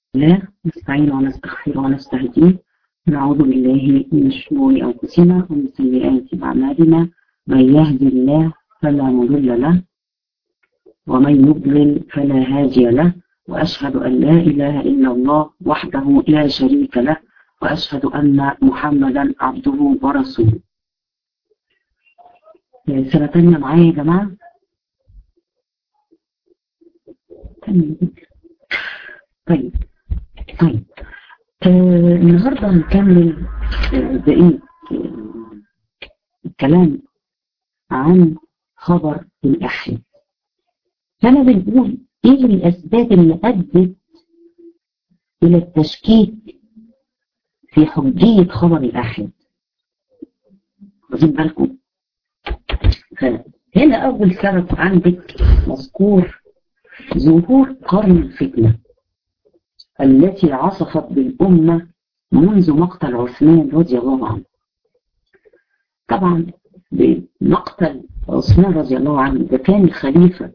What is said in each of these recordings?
الله نستعين ونستغفر ونستهديه نعوذ بالله من شرور أنفسنا ومن سيئات أعمالنا من يهدي الله فلا مضل له ومن يضلل فلا هادي له وأشهد أن لا إله إلا الله وحده لا شريك له وأشهد أن محمدا عبده ورسوله سنة تانية معايا يا جماعة طيب طيب آه النهاردة هنكمل آه بقية آه الكلام عن خبر الأحد فأنا بنقول إيه الأسباب اللي أدت إلى التشكيك في حجية خبر الأحد واخدين بالكم هنا أول سبب عندك مذكور ظهور قرن الفتنة التي عصفت بالأمة منذ مقتل عثمان رضي الله عنه طبعا بمقتل عثمان رضي الله عنه ده كان الخليفة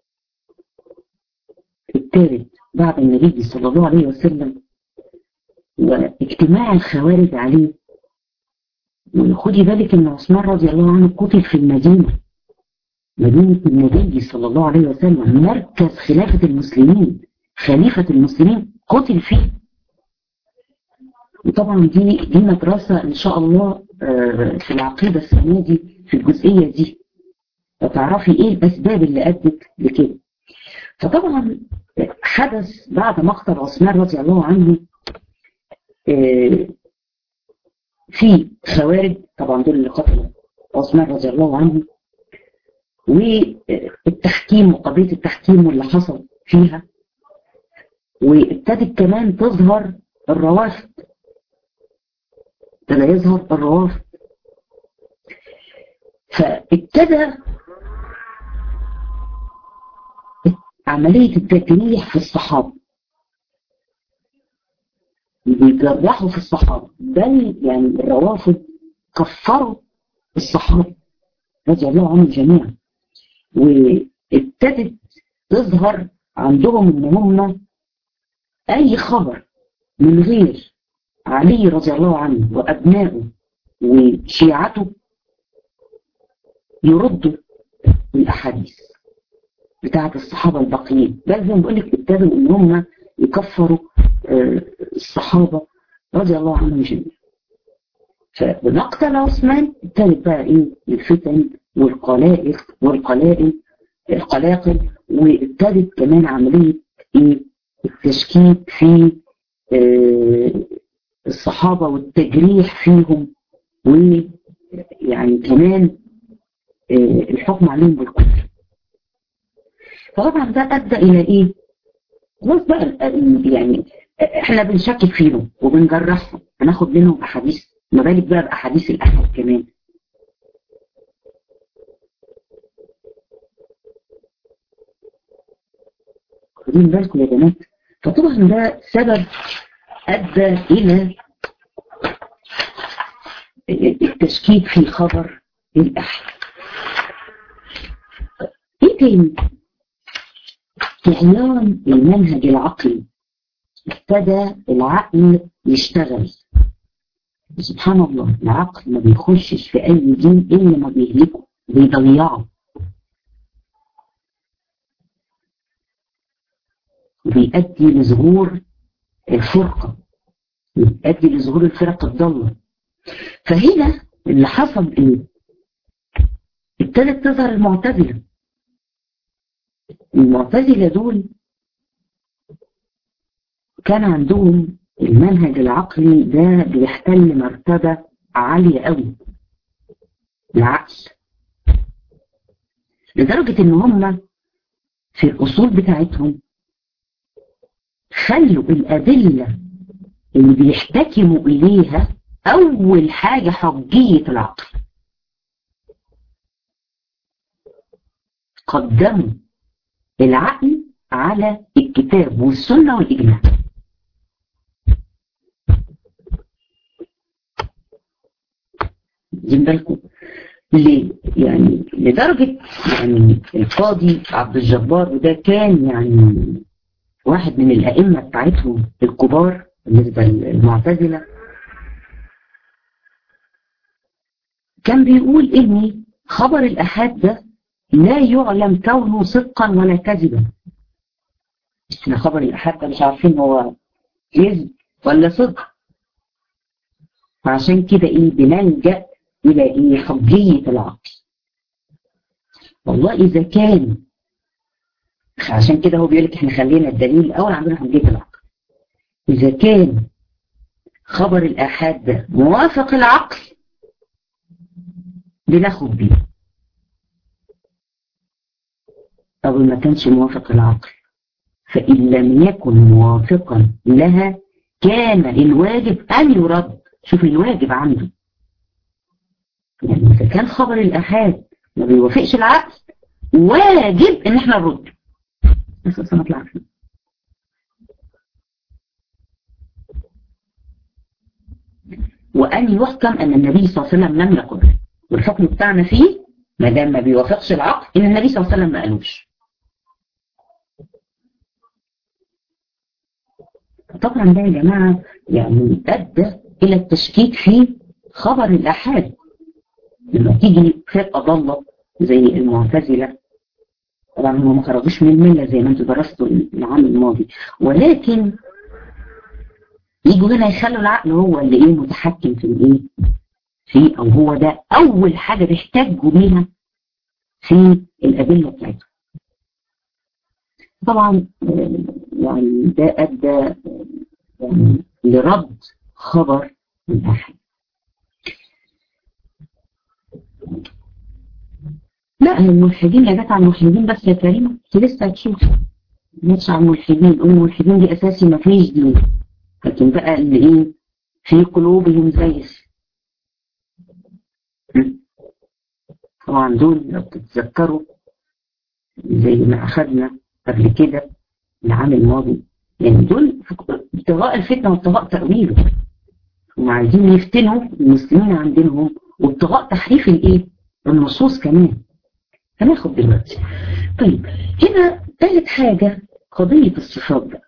الثالث بعد النبي صلى الله عليه وسلم واجتماع الخوارج عليه وخدي بالك ان عثمان رضي الله عنه قتل في المدينة مدينة النبي صلى الله عليه وسلم مركز خلافة المسلمين خليفة المسلمين قتل فيه وطبعا دي دي مدرسة ان شاء الله في العقيدة السنة دي في الجزئية دي تعرفي ايه الاسباب اللي ادت لكده فطبعا حدث بعد مقتل عثمان رضي الله عنه في خوارج طبعا دول اللي قتلوا عثمان رضي الله عنه والتحكيم وقضية التحكيم واللي حصل فيها وابتدت كمان تظهر الروافد ابتدى يظهر الروافد فابتدى عملية التجريح في الصحابة بيجرحوا في الصحابة بل يعني الروافد كفروا الصحابة رضي الله عنهم جميعا وابتدت تظهر عندهم ان هم اي خبر من غير علي رضي الله عنه وابنائه وشيعته يردوا الاحاديث بتاعه الصحابه الباقيين بل زي ما بقول لك ابتدوا ان هم يكفروا الصحابه رضي الله عنهم جميعا فبمقتل عثمان ابتدت بقى ايه الفتن والقلائق والقلائل القلاقل وابتدت كمان عمليه ايه التشكيك في آه الصحابه والتجريح فيهم ويعني كمان آه الحكم عليهم بالكفر فطبعا ده ادى الى ايه؟ خلاص بقى يعني احنا بنشكك فيهم وبنجرحهم هناخد منهم احاديث ما بالك بقى باحاديث الاحد كمان خدين بالكم يا بنات فطبعا ده سبب ادى الى التشكيك في خبر الاحد ايه تاني عيان المنهج العقلي ابتدى العقل يشتغل سبحان الله العقل ما بيخشش في اي دين الا ما بيهلكه بيضيعه بيؤدي لظهور الفرقة بيؤدي لظهور الفرق الضالة فهنا اللي حصل ايه ابتدت تظهر المعتزلة المعتزلة دول كان عندهم المنهج العقلي ده بيحتل مرتبة عالية قوي العقل لدرجة ان هم في الاصول بتاعتهم خلوا الادلة اللي بيحتكموا اليها اول حاجة حجية العقل قدموا العقل على الكتاب والسنة والإجماع واخدين بالكم ليه؟ يعني لدرجة يعني القاضي عبد الجبار وده كان يعني واحد من الأئمة بتاعتهم الكبار بالنسبة للمعتزلة كان بيقول إن خبر الأحاد ده لا يعلم كونه صدقا ولا كذبا احنا خبر الأحاد ده مش عارفين هو كذب ولا صدق فعشان كده ايه بنلجأ إلى ايه حجية العقل والله إذا كان عشان كده هو بيقول لك احنا خلينا الدليل الأول عندنا حجية العقل إذا كان خبر الآحاد ده موافق العقل بناخد بيه طب ما كانش موافق العقل فإن لم يكن موافقا لها كان الواجب أن يرد شوف الواجب عنده يعني إذا كان خبر الآحاد ما بيوافقش العقل واجب إن احنا نرد بس أصلا نطلع فيه وأن يحكم أن النبي صلى الله عليه وسلم لم يقل والحكم بتاعنا فيه ما دام ما بيوافقش العقل إن النبي صلى الله عليه وسلم ما قالوش طبعا ده يا جماعة يعني أدى إلى التشكيك في خبر الأحاد لما تيجي فرقة ضالة زي المعتزلة طبعا هم ما خرجوش من الملة زي ما انتوا درستوا العام الماضي ولكن يجوا هنا يخلوا العقل هو اللي ايه متحكم في الايه في او هو ده اول حاجة بيحتاجوا بيها في الادلة بتاعتهم طبعا يعني ده ادى يعني لرد خبر الاحد لا الملحدين يا جت على الملحدين بس يا كريمه انت لسه هتشوف مش على الملحدين الملحدين دي اساسي ما فيش دين لكن بقى اللي ايه في قلوبهم زيغ طبعا دول لو تتذكروا زي ما اخذنا قبل كده العام الماضي يعني دول ابتغاء الفتنه وابتغاء تاويله هم عايزين يفتنوا المسلمين عندهم وابتغاء تحريف الايه النصوص كمان هناخد دلوقتي طيب هنا ثالث حاجة قضية الصفات بقى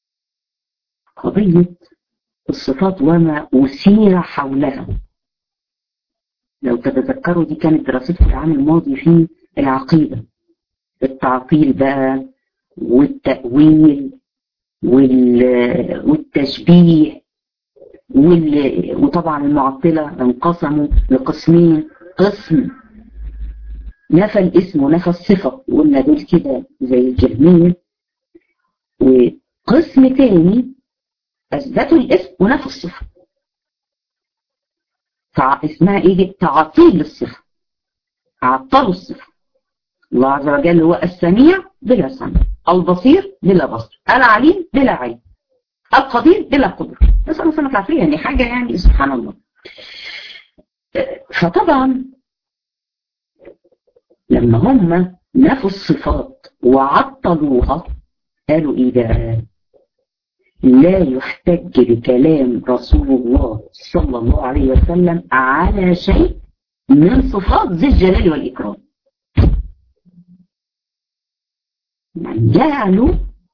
قضية الصفات وما أثير حولها لو تتذكروا دي كانت دراستي في العام الماضي في العقيدة التعطيل بقى والتأويل والتشبيه وطبعا المعطلة انقسموا لقسمين قسم نفى الاسم ونفى الصفة قلنا دول كده زي الجهمية وقسم تاني أثبتوا الاسم ونفى الصفة اسمها ايه تعطيل للصفة عطلوا الصفة الله عز وجل هو السميع بلا سمع البصير بلا بصر العليم بلا علم القدير بلا قدرة نسأل الله سنة العافية يعني حاجة يعني سبحان الله فطبعا لما هم نفوا الصفات وعطلوها قالوا ايه بقى لا يحتج بكلام رسول الله صلى الله عليه وسلم على شيء من صفات ذي الجلال والإكرام يعني جعلوا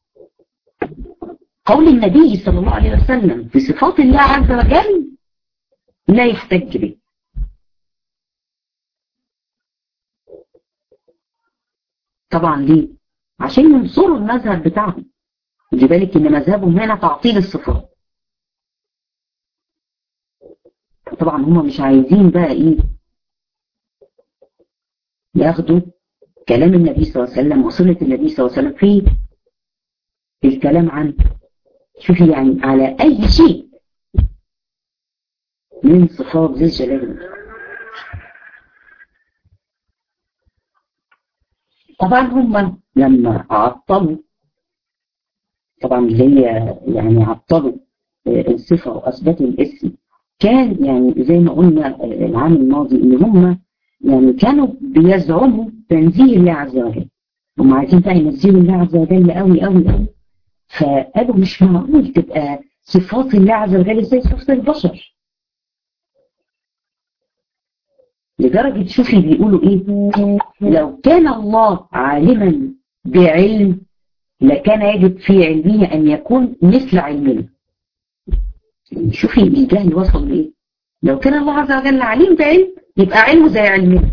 قول النبي صلى الله عليه وسلم في صفات الله عز وجل لا يحتج به طبعا ليه عشان ينصروا المذهب بتاعهم خدي بالك ان مذهبهم هنا تعطيل الصفات طبعا هم مش عايزين بقى ايه ياخدوا كلام النبي صلى الله عليه وسلم وصلة النبي صلى الله عليه وسلم في الكلام عن شوفي يعني على اي شيء من صفات ذي الجلال طبعا هم لما عطلوا طبعا اللي هي يعني عطلوا الصفة وأثبتوا الاسم كان يعني زي ما قلنا العام الماضي ان هم يعني كانوا بيزعموا تنزيه الله عز وجل هم عايزين بقى ينزلوا الله عز وجل قوي قوي قوي فقالوا مش معقول تبقى صفات الله عز وجل زي صفات البشر لدرجة شوفي بيقولوا ايه لو كان الله عالما بعلم لكان يجب في علمه أن يكون مثل علمنا شوفي الجهل وصل لإيه لو كان الله عز وجل عليم بعلم يبقى علمه زي علمنا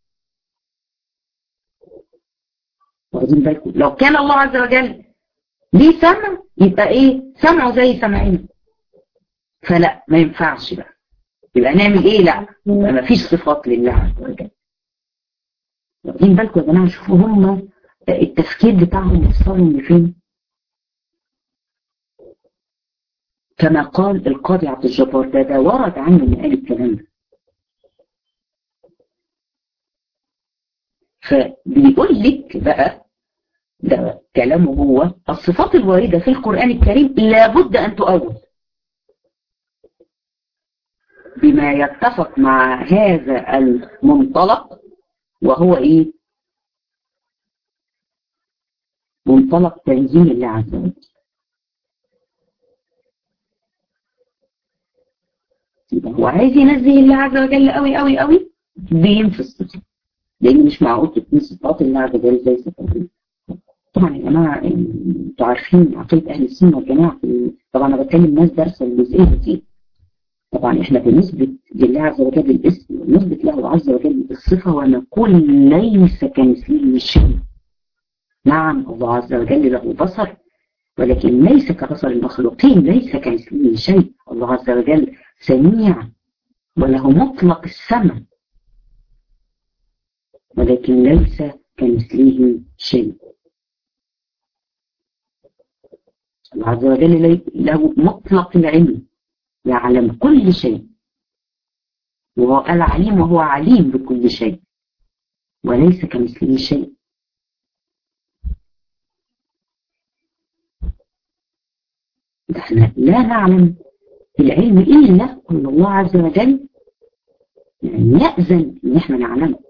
واخدين بالكم لو كان الله عز وجل ليه سمع يبقى ايه سمعه زي سمعنا فلا ما ينفعش بقى يبقى نعمل ايه لا يبقى ما فيش صفات لله عز وجل واخدين بالكم يا جماعه شوفوا هم التفكير بتاعهم وصلوا لفين كما قال القاضي عبد الجبار ده ده ورد عنه من قال الكلام ده فبيقول لك بقى ده كلامه هو الصفات الواردة في القرآن الكريم لابد أن تؤول بما يتفق مع هذا المنطلق وهو إيه منطلق تنزيل الله عز وجل يبقى هو عايز ينزه الله عز وجل قوي قوي قوي بينفي الصفات لان مش معقول تكون صفات الله عز وجل زي صفات طبعا يا جماعه انتوا عارفين عقيده اهل السنه والجماعه طبعا انا بتكلم ناس دارسه الجزئيه دي طبعا احنا بنثبت لله عز وجل الاسم ونثبت له عز وجل الصفه ونقول ليس كمثله شيء نعم الله عز وجل له بصر ولكن ليس كبصر المخلوقين ليس كمثله شيء الله عز وجل سميع وله مطلق السمع ولكن ليس كمثله شيء الله عز وجل له مطلق العلم يعلم كل شيء وهو العليم وهو عليم بكل شيء وليس كمثله شيء نحن لا نعلم العلم إلا أن الله عز وجل يعني يأذن إن إحنا نعلمه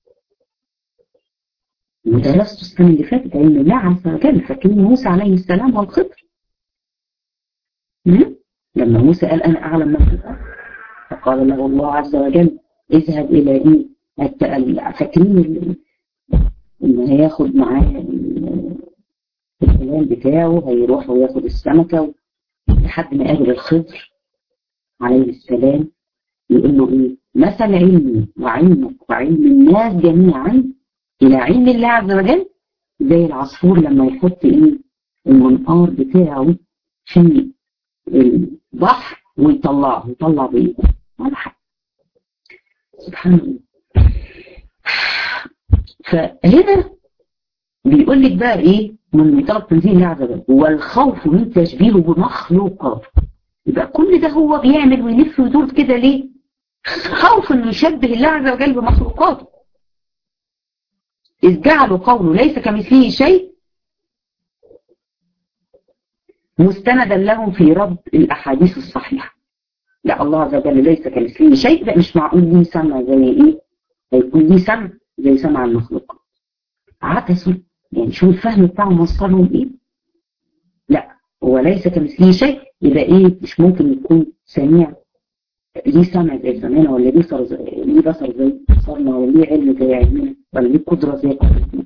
ودرست السنة اللي فاتت علم الله عز وجل فاكرين موسى عليه السلام والخضر لما موسى قال أنا أعلم من في الأرض فقال له الله عز وجل اذهب إلى إيه فاكرين إن هياخد معاه الكلام بتاعه هيروح وياخد السمكة لحد ما قابل الخضر عليه السلام يقول له ايه مثل علمي وعلمك وعلم الناس جميعا الى علم الله عز وجل زي العصفور لما يحط ايه المنقار بتاعه في البحر ويطلعه يطلع بايه ولا حاجه سبحان الله فهنا بيقول لك بقى ايه من مطلب تنزيل الله عز وجل والخوف من تشبيهه بمخلوقات يبقى كل ده هو بيعمل ويلف ويدور كده ليه خوف انه يشبه الله عز وجل بمخلوقاته إذ جعلوا قوله ليس كمثله شيء مستندا لهم في رد الأحاديث الصحيحة لا الله عز وجل ليس كمثله شيء ده مش معقول ليه سمع زي ايه هيكون ليه سمع زي سمع المخلوقات عكسوا يعني شو الفهم بتاعهم وصلهم ايه لا هو ليس كمثله شيء يبقى ايه مش ممكن يكون سميع ليه سمع زي سمعنا ولا ليه بصر زي ليه بصر زي بصرنا ولا ليه علم زي علمنا ولا ليه قدرة زي قدرتنا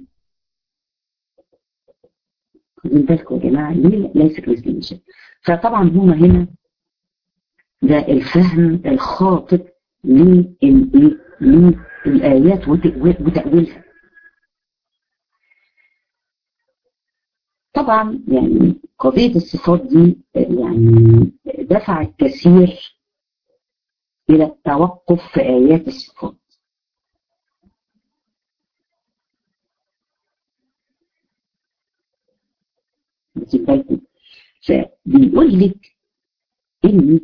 خدين بالكم يا جماعة ليه ليس كمثله شيء فطبعا هما هنا ده الفهم الخاطئ للآيات وتأويلها طبعا يعني قضية الصفات دي يعني دفعت كثير إلى التوقف في آيات الصفات فبيقول لك إن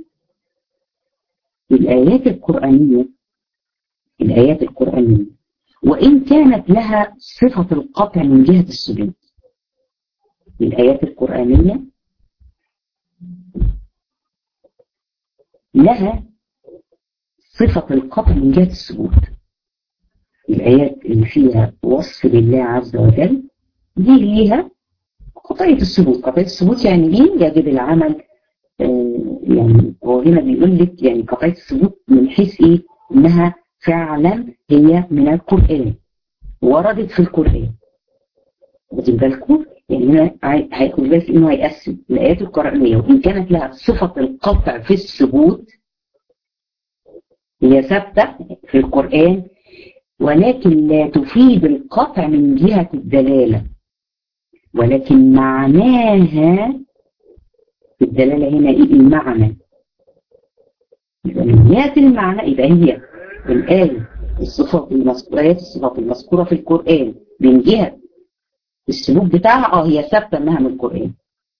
الآيات القرآنية الآيات القرآنية وإن كانت لها صفة القطع من جهة السجود الآيات القرآنية لها صفة القطع من جهة السجود الآيات اللي فيها وصف لله عز وجل دي ليها قطعية السجود قطعية السجود يعني ليه يجب العمل آه يعني هو هنا بيقول لك يعني قطعية السجود من حيث ايه انها فعلا هي من القرآن وردت في القرآن واخدين بالكم يعني هنا هياخد بالك انه هيقسم الايات القرآنية وان كانت لها صفة القطع في الثبوت هي ثابتة في القرآن ولكن لا تفيد القطع من جهة الدلالة ولكن معناها في الدلالة هنا ايه المعنى يبقى من جهة المعنى يبقى هي الآية الصفات المذكورة آيات الصفات المذكورة في القرآن من جهة السلوك بتاعها اه هي ثابتة انها من القرآن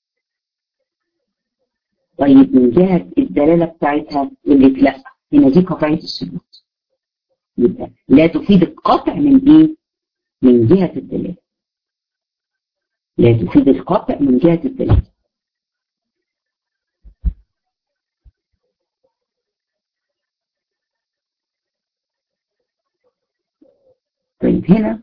طيب من جهة الدلالة بتاعتها اللي لا هنا دي قطعية السلوك يبقى لا تفيد القطع من ايه؟ من جهة الدلالة لا تفيد القطع من جهة الدلالة طيب هنا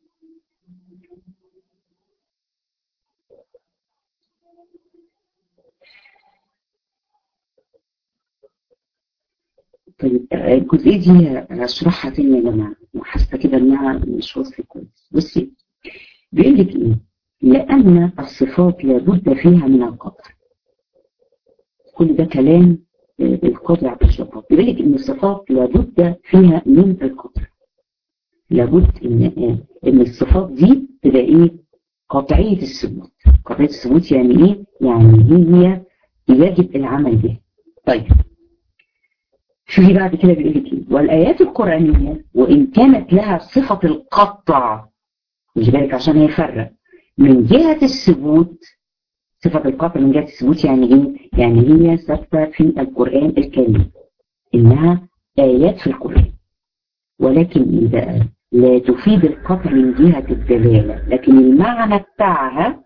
طيب الجزئية دي هشرحها تاني يا جماعة وحاسة كده انها مش واضحة كويس بصي بيقول لك ايه؟ لأن الصفات لابد فيها من القطع كل ده كلام القطع عبد الشطاب بيقول لك ان الصفات لابد فيها من القطع لابد ان ان الصفات دي تبقى ايه قطعيه الثبوت قطعيه الثبوت يعني ايه يعني هي يجب العمل بها طيب شوفي بعد كده بيقول لك ايه والايات القرانيه وان كانت لها صفه القطع مش بالك عشان يفرق من جهه الثبوت صفه القطع من جهه الثبوت يعني ايه يعني هي ثابته في القران الكريم انها ايات في القران ولكن اذا لا تفيد القطع من جهة الدلالة لكن المعنى بتاعها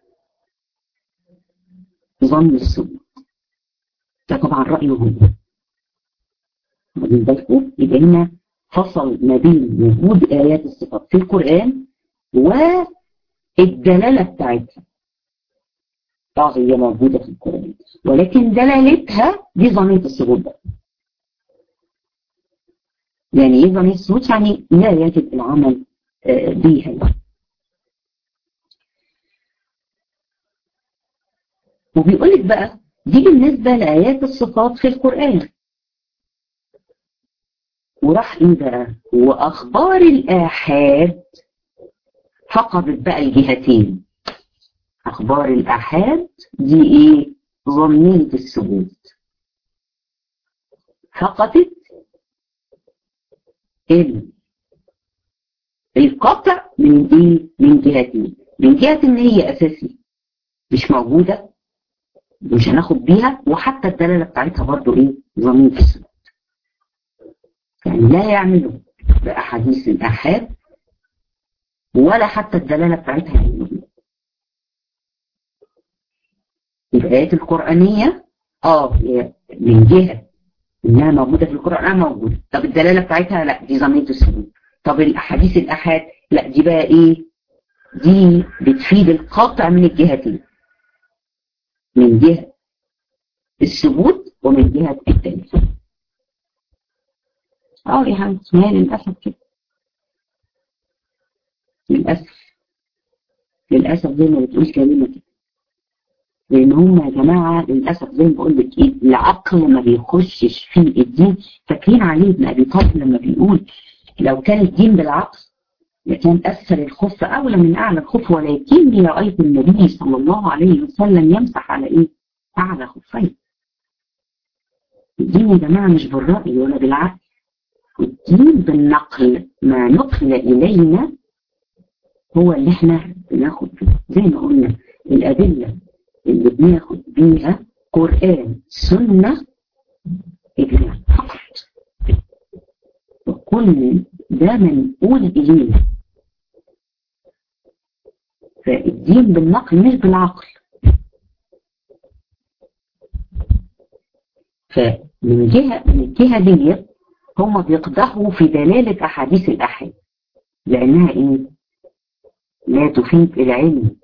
ظن الثبوت ده طبعا رأيه هو واخدين بالكم يبقى هنا فصل ما بين وجود آيات الصفات في القرآن والدلالة بتاعتها اه هي موجودة في القرآن ولكن دلالتها دي ظنية الثبوت بقى يعني ايه ظنية الثبوت يعني لا يجب العمل بيها وبيقول لك بقى دي بالنسبة لآيات الصفات في القرآن وراح ايه بقى واخبار الآحاد فقدت بقى الجهتين اخبار الآحاد دي ايه ظنية الثبوت فقدت القطع من ايه من جهتين من جهة ان هي اساسي مش موجودة مش هناخد بيها وحتى الدلالة بتاعتها برضو ايه ضمين في السنة يعني لا يعملوا بأحاديث الأحاد ولا حتى الدلالة بتاعتها يعملوا الآيات القرآنية اه من جهة انها موجودة في القرآن موجودة طب الدلالة بتاعتها لا دي ضمية السجود طب الاحاديث الاحاد لا دي بقى ايه دي بتفيد القطع من الجهتين من جهة الثبوت ومن جهة الدليل اه يا حبيبتي ما للاسف كده للاسف للاسف زي ما بتقول كلمه كده لان هم يا جماعه للاسف زي ما بقول لك ايه العقل ما بيخشش في الدين فاكرين علي بن ابي طالب لما بيقول لو كان الدين بالعقل لكان اسفل الخف اولى من اعلى الخف ولكني رايت النبي صلى الله عليه وسلم يمسح على ايه؟ اعلى خفين. الدين يا جماعه مش بالراي ولا بالعقل. الدين بالنقل ما نقل الينا هو اللي احنا بناخد فيه زي ما قلنا الادله اللي بناخد بيها قرآن سنة إجماع فقط وكل ده منقول إلينا فالدين بالنقل مش بالعقل فمن جهة من الجهة دي هم بيقدحوا في دلالة أحاديث الأحاد لأنها إيه؟ لا تفيد العلم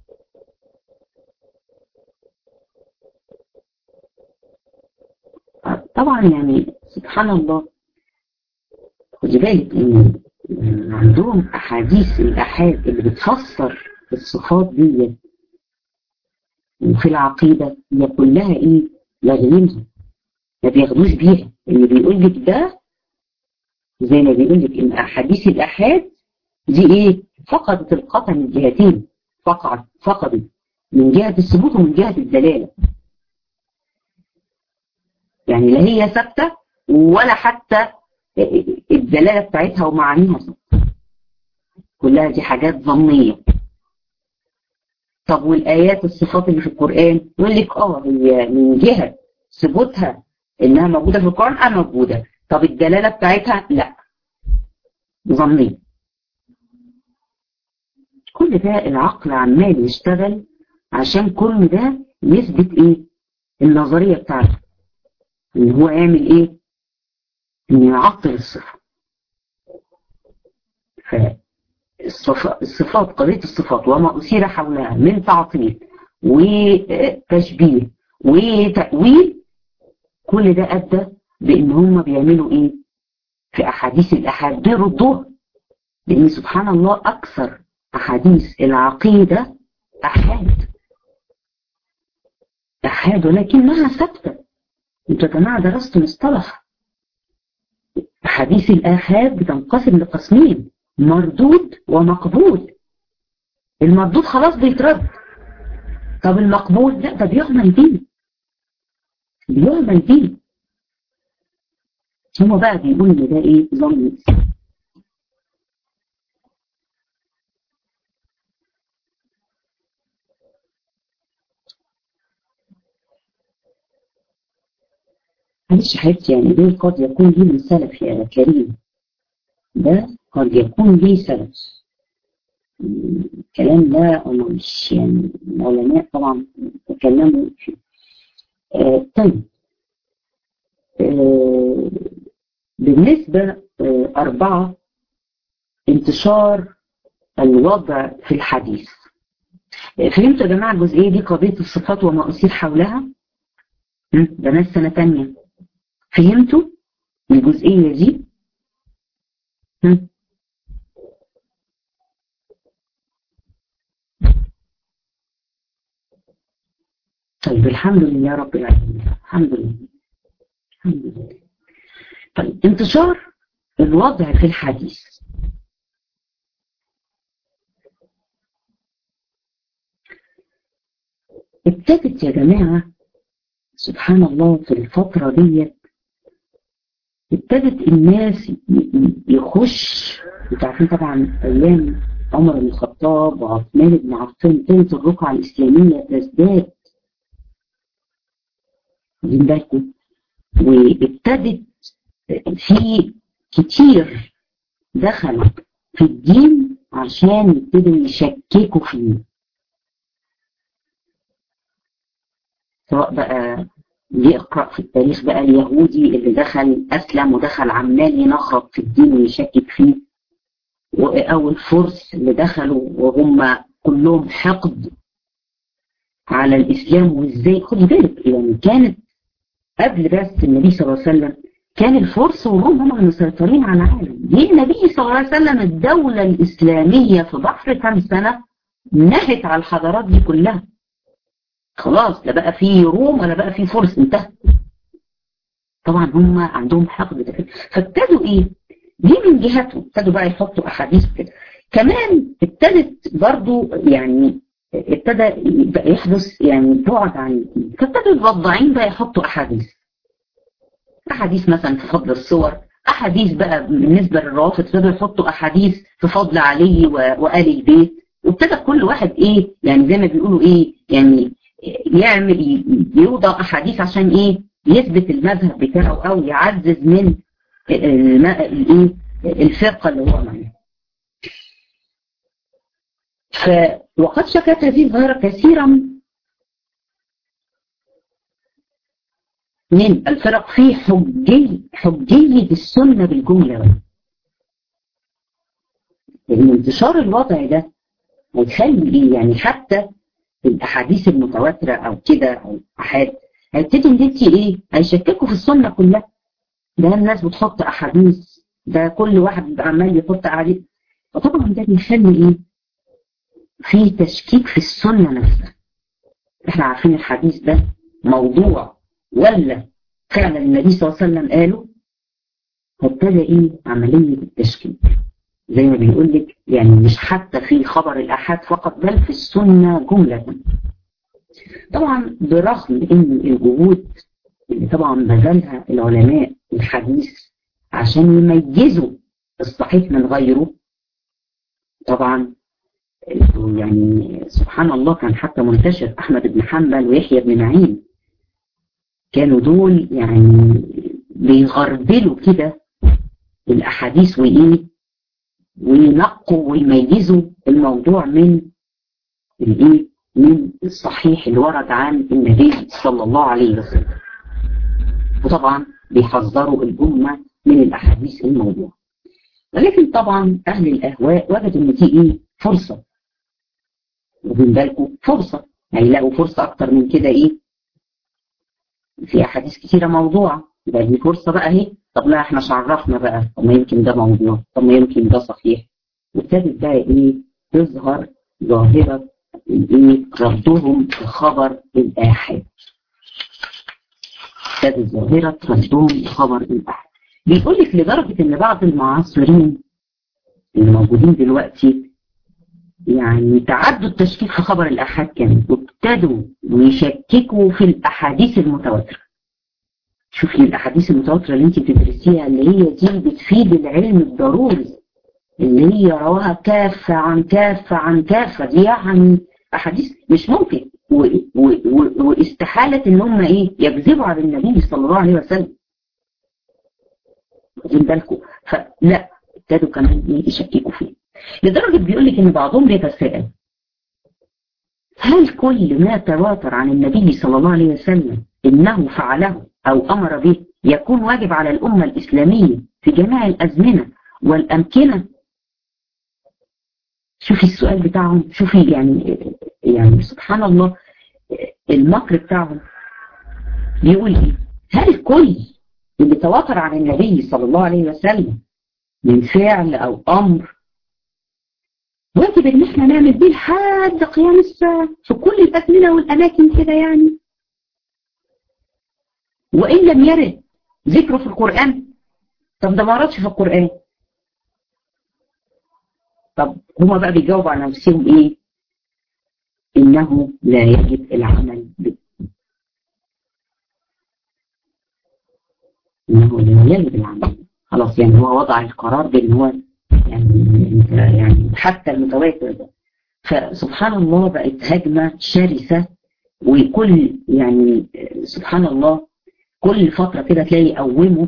طبعا يعني سبحان الله خدي بالك ان عندهم احاديث الاحاد اللي بتفسر الصفات دي وفي العقيدة هي كلها ايه لاغيينها ما بياخدوش بيها اللي بيقول لك ده زي ما بيقول لك ان احاديث الاحاد دي ايه فقدت القطع من جهتين فقعت فقدت من جهة الثبوت ومن جهة الدلالة يعني لا هي ثابتة ولا حتى الدلالة بتاعتها ومعانيها ثابتة كلها دي حاجات ظنية طب والآيات الصفات اللي في القرآن يقول لك اه هي من جهة ثبوتها انها موجودة في القرآن اه موجودة طب الدلالة بتاعتها لا ظنية كل ده العقل عمال يشتغل عشان كل ده يثبت ايه النظرية بتاعته ان هو يعمل ايه ان يعطل الصفة فالصفات قضية الصفات وما أثير حولها من تعطيل وتشبيه وتأويل كل ده أدى بإن هم بيعملوا إيه في أحاديث الأحاد بيردوها لأن سبحان الله أكثر أحاديث العقيدة أحاد أحاد ولكنها ثابتة انتوا يا جماعة درستوا مصطلح أحاديث الآحاد بتنقسم لقسمين مردود ومقبول المردود خلاص بيترد طب المقبول لا ده بيعمل بيه بيعمل بيه هما بقى بيقولوا ان ده ايه ظن معلش حبيبتي يعني ده قد يكون ليه من سلف يا كريم ده قد يكون ليه سلف الكلام ده أنا مش يعني العلماء طبعا تكلموا فيه آه طيب آه بالنسبة آه أربعة انتشار الوضع في الحديث فهمتوا يا جماعة الجزئية دي قضية الصفات وما أثير حولها ده ناس سنة تانية فهمتوا الجزئية دي طيب الحمد لله رب العالمين الحمد لله الحمد لله طيب انتشار الوضع في الحديث ابتدت يا جماعة سبحان الله في الفترة ديت ابتدت الناس يخش انتوا عارفين طبعا ايام عمر بن الخطاب وعثمان بن عفان ابتدت الرقعة الإسلامية تزداد واخدين بالكم وابتدت في كتير دخلوا في الدين عشان يبتدوا يشككوا فيه سواء بقى يقرأ في التاريخ بقى اليهودي اللي دخل أسلم ودخل عمال ينخرط في الدين ويشكك فيه أو الفرس اللي دخلوا وهم كلهم حقد على الإسلام وإزاي خدي بالك يعني كانت قبل بس النبي صلى الله عليه وسلم كان الفرس والروم هم المسيطرين على العالم ليه النبي صلى الله عليه وسلم الدولة الإسلامية في بحر كام سنة نهت على الحضارات دي كلها خلاص لا بقى في روم ولا بقى في فرس انتهى طبعا هم عندهم حقد فابتدوا ايه دي من جهتهم ابتدوا بقى يحطوا احاديث كده كمان ابتدت برضو يعني ابتدى يحدث يعني بعد عن الدين فابتدوا الوضاعين بقى يحطوا احاديث احاديث مثلا في فضل الصور احاديث بقى بالنسبه للروافض ابتدوا يحطوا احاديث في فضل علي وآل البيت وابتدى كل واحد ايه يعني زي ما بيقولوا ايه يعني يعمل يوضع احاديث عشان ايه يثبت المذهب بتاعه او يعزز من الايه الفرقه اللي هو معاها ف وقد شكت هذه الظاهره كثيرا من الفرق في حجي حجيه السنه بالجمله لان انتشار الوضع ده هيخلي ايه يعني حتى الاحاديث المتواتره او كده او احاد هيبتدي ان انت ايه هيشككوا في السنه كلها ده الناس بتحط احاديث ده كل واحد عمال يحط احاديث فطبعا ده بيخلي ايه في تشكيك في السنه نفسها احنا عارفين الحديث ده موضوع ولا فعلا النبي صلى الله عليه وسلم قاله فابتدى ايه عملية التشكيك زي ما بيقول لك يعني مش حتى في خبر الأحاد فقط بل في السنة جملة طبعا برغم ان الجهود اللي طبعا بذلها العلماء الحديث عشان يميزوا الصحيح من غيره طبعا يعني سبحان الله كان حتى منتشر أحمد بن حنبل ويحيى بن معين كانوا دول يعني بيغربلوا كده الأحاديث وإيه وينقوا ويميزوا الموضوع من الإيه من الصحيح اللي ورد عن النبي صلى الله عليه وسلم وطبعا بيحذروا الأمة من الأحاديث الموضوع ولكن طبعا أهل الأهواء وجدوا إن دي إيه فرصة واخدين بالكم فرصة هيلاقوا فرصة أكتر من كده إيه في أحاديث كتيرة موضوعة يبقى دي فرصة بقى اهي طب لا احنا شعرفنا بقى طب ما يمكن ده موضوع طب ما يمكن ده صحيح وابتدت بقى ايه تظهر ظاهرة ايه ردهم لخبر الآحاد ابتدت ظاهرة ردهم لخبر الآحاد بيقول لك لدرجة ان بعض المعاصرين اللي موجودين دلوقتي يعني تعدوا التشكيك في خبر الآحاد كمان وابتدوا يشككوا في الأحاديث المتواترة شوفي الأحاديث المتواترة اللي انت بتدرسيها اللي هي دي بتفيد العلم الضروري اللي هي رواها كافة عن كافة عن كافة دي يعني أحاديث مش ممكن و و و واستحالة إن هم إيه يكذبوا على النبي صلى الله عليه وسلم واخدين بالكم فلا ابتدوا كمان إيه يشككوا فيه لدرجة بيقول لك إن بعضهم بيتساءل هل كل ما تواتر عن النبي صلى الله عليه وسلم إنه فعله أو أمر به يكون واجب على الأمة الإسلامية في جميع الأزمنة والأمكنة شوفي السؤال بتاعهم شوفي يعني يعني سبحان الله المكر بتاعهم بيقول ايه هل كل اللي تواتر عن النبي صلى الله عليه وسلم من فعل او امر واجب ان احنا نعمل بيه لحد قيام الساعه في كل الازمنه والاماكن كده يعني وإن لم يرد ذكره في القرآن طب ده ما وردش في القرآن طب هما بقى بيجاوبوا على نفسهم إيه إنه لا يجب العمل به إنه لا يجب العمل به خلاص يعني هو وضع القرار بأن هو يعني يعني حتى المتواتر ده فسبحان الله بقت هجمة شرسة وكل يعني سبحان الله كل فترة كده تلاقي يقوموا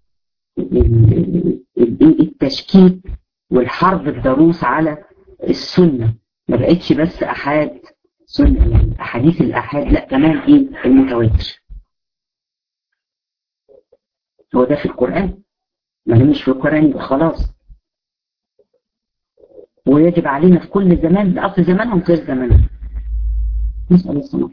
التشكيك والحرب الضروس على السنة ما بقتش بس أحاد سنة يعني أحاديث الأحاد لا كمان إيه المتواتر هو ده في القرآن ما ده مش في القرآن يبقى خلاص ويجب علينا في كل زمان ده أصل زمانهم غير زمانهم نسأل السلامة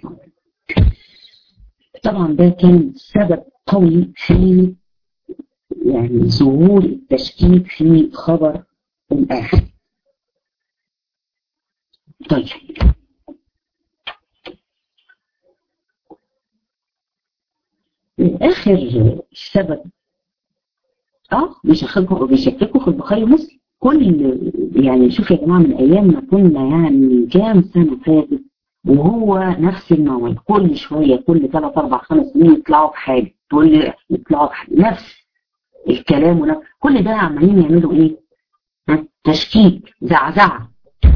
طبعا ده كان سبب قوي في يعني ظهور التشكيك في خبر الآحاد طيب آخر سبب اه بيشككوا بيشككوا في البخاري ومسلم كل يعني شوف يا جماعه من ايام ما كنا يعني كام سنه فاتت وهو نفس المواد كل شوية كل 3 4 5 سنين يطلعوا بحاجة تقول لي يطلعوا بحاجة نفس الكلام ونفس كل ده عمالين يعملوا ايه تشكيك زعزعة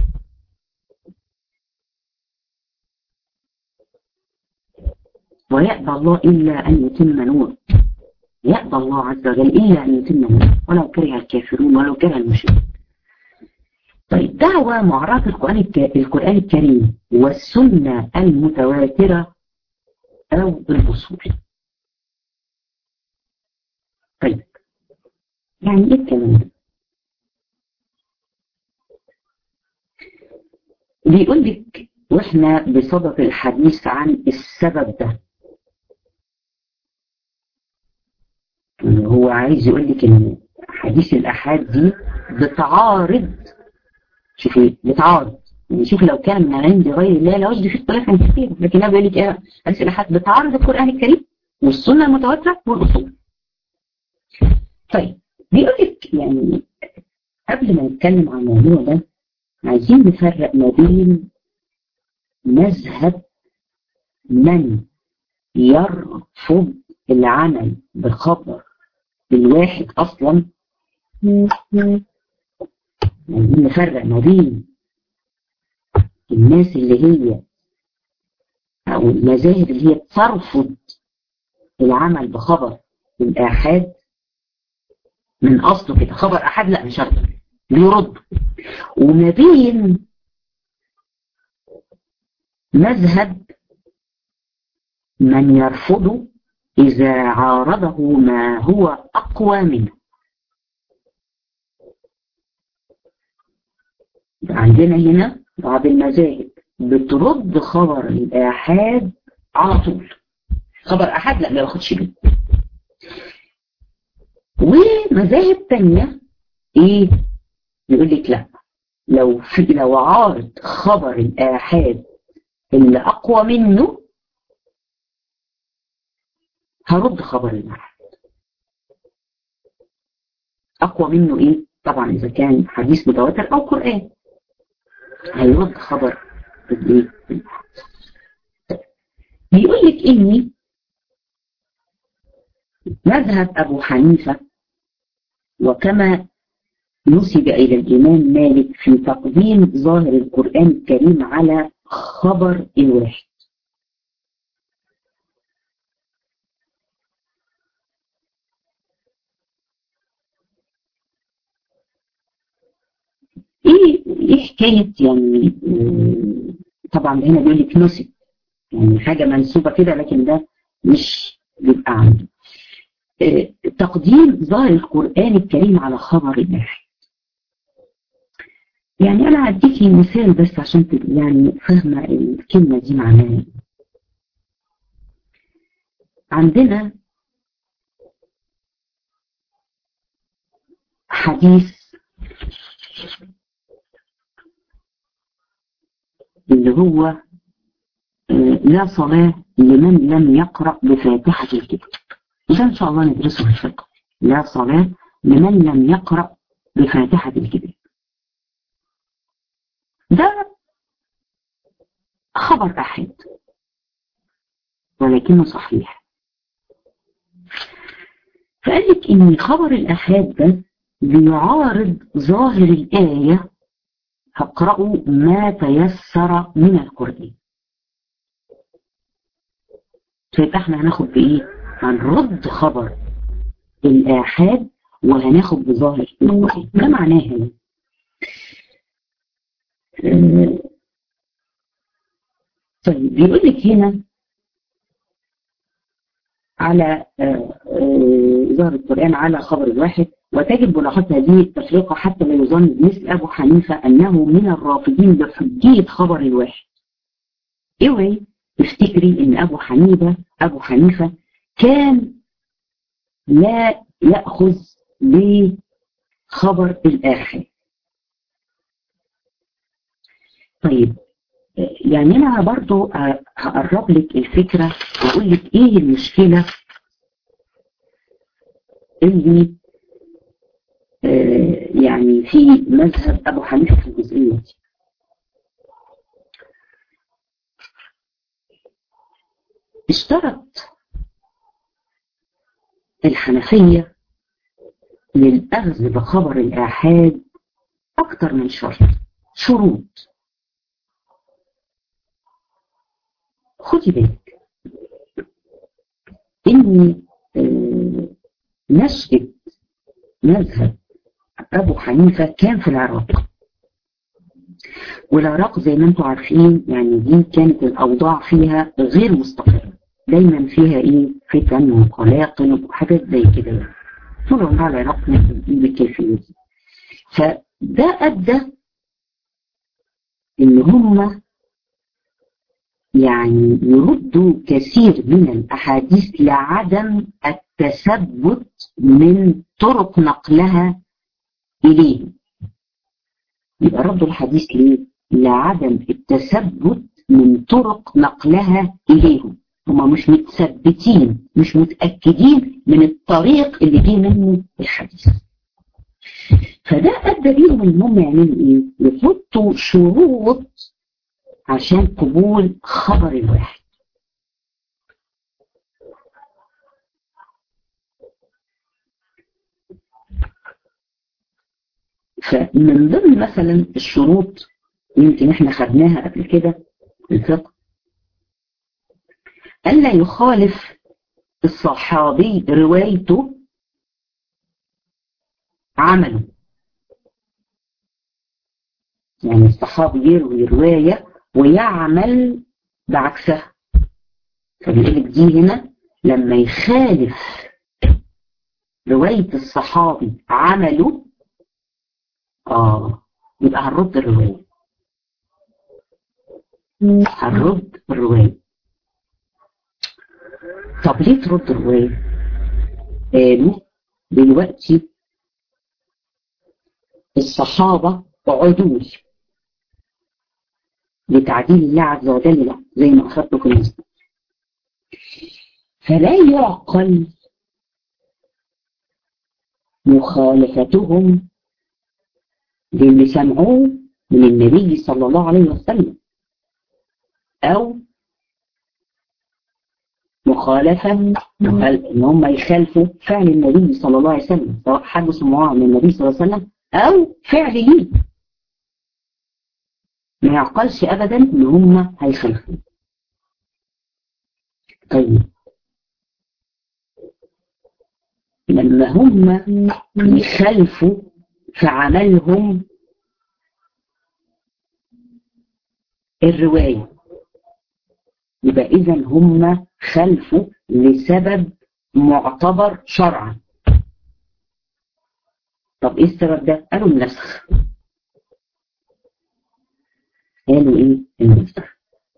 ويأبى الله إلا أن يتم نور يأبى الله عز وجل إلا أن يتم نور ولو كره الكافرون ولو كره المشركون طيب دعوة معرض القرآن القرآن الكريم والسنة المتواترة أو الأصول طيب يعني إيه الكلام ده؟ بيقول لك واحنا بصدد الحديث عن السبب ده هو عايز يقول لك ان حديث الأحاد دي بتعارض شوفي بتعارض يعني شوف لو كان من عند غير الله لوجد في اختلافا كثيرا لكن انا بيقول لك ايه حديث الاحاد بتعارض القران الكريم والسنه المتواتره والاصول طيب بيقول لك يعني قبل ما نتكلم عن الموضوع ده عايزين نفرق ما بين مذهب من يرفض العمل بخبر الواحد اصلا عايزين نفرق ما بين الناس اللي هي او المذاهب اللي هي ترفض العمل بخبر الآحاد من أصله كده خبر أحد لا مش شرط بيرد وما بين مذهب من يرفضه إذا عارضه ما هو أقوى منه عندنا هنا بعض المذاهب بترد خبر الآحاد على طول خبر أحد لا ما باخدش بيه ومذاهب تانية ايه يقول لك لا لو في لو عارض خبر الآحاد اللي أقوى منه هرد خبر الآحاد أقوى منه إيه؟ طبعا إذا كان حديث متواتر أو قرآن هيرد خبر الإيه؟ بيقول لك إني مذهب أبو حنيفة وكما نسب إلى الإمام مالك في تقديم ظاهر القرآن الكريم على خبر الواحد ايه ايه حكايه يعني طبعا هنا بيقول لك نسب يعني حاجه منسوبه كده لكن ده مش بيبقى عنده تقديم ظاهر القرآن الكريم على خبر الواحد يعني أنا هديكي مثال بس عشان تبقي يعني فاهمة الكلمة دي معناها عندنا حديث اللي هو لا صلاة لمن لم يقرأ بفاتحة الكتاب ده إن شاء الله ندرسه في الفقه لا صلاة لمن لم يقرأ بفاتحة الكتاب ده خبر أحد ولكنه صحيح فقال لك إن خبر الأحاد ده بيعارض ظاهر الآية فاقرأوا ما تيسر من القرآن فيبقى احنا هناخد بإيه؟ هنرد خبر الآحاد وهناخد بظاهر القرآن ده معناه هنا طيب بيقول لك هنا على ظهر القرآن على خبر الواحد وتجب ملاحظة هذه التفرقة حتى لا يظن مثل أبو حنيفة أنه من الرافضين بحجية خبر الواحد اوعي تفتكري ان ابو حنيفة ابو حنيفة كان لا يأخذ بخبر الآخر طيب يعني انا برضو هقرب لك الفكرة واقول لك ايه المشكلة اللي آه يعني في مذهب ابو حنيفة في الجزئية دي اشترط الحنفية للأخذ بخبر الآحاد أكتر من شرط شروط خدي بالك إن نشأة مذهب أبو حنيفة كان في العراق والعراق زي ما انتم عارفين يعني دي كانت الأوضاع فيها غير مستقرة دايما فيها ايه فتن وقلاقل وحاجات زي كده يعني طول عمرها العراق بالكيفية دي فده أدى إن هم يعني يردوا كثير من الأحاديث لعدم التثبت من طرق نقلها إليهم يبقى ردوا الحديث ليه؟ لعدم التثبت من طرق نقلها إليهم هم مش متثبتين مش متأكدين من الطريق اللي جه منه الحديث فده أدى بيهم إن هم يعملوا إيه؟ يحطوا شروط عشان قبول خبر الواحد فمن ضمن مثلا الشروط يمكن احنا خدناها قبل كده في الفقه ألا يخالف الصحابي روايته عمله يعني الصحابي يروي رواية ويعمل بعكسها فبيقول لك دي هنا لما يخالف رواية الصحابي عمله اه يبقى هنرد الرواية هنرد الرواية طب ليه ترد الرواية؟ قالوا دلوقتي الصحابة عدول لتعديل الله عز وجل زي ما أخذتكم المثال فلا يعقل مخالفتهم للي سمعوه من النبي صلى الله عليه وسلم أو مخالفة ان هم يخالفوا فعل النبي صلى الله عليه وسلم سواء حد سمعوه من النبي صلى الله عليه وسلم او فعل ليه ما يعقلش ابدا ان هم هيخالفوا طيب لما هم يخالفوا في عملهم الروايه يبقى اذا هم خلفوا لسبب معتبر شرعا طب ايه السبب ده قالوا النسخ قالوا ايه النسخ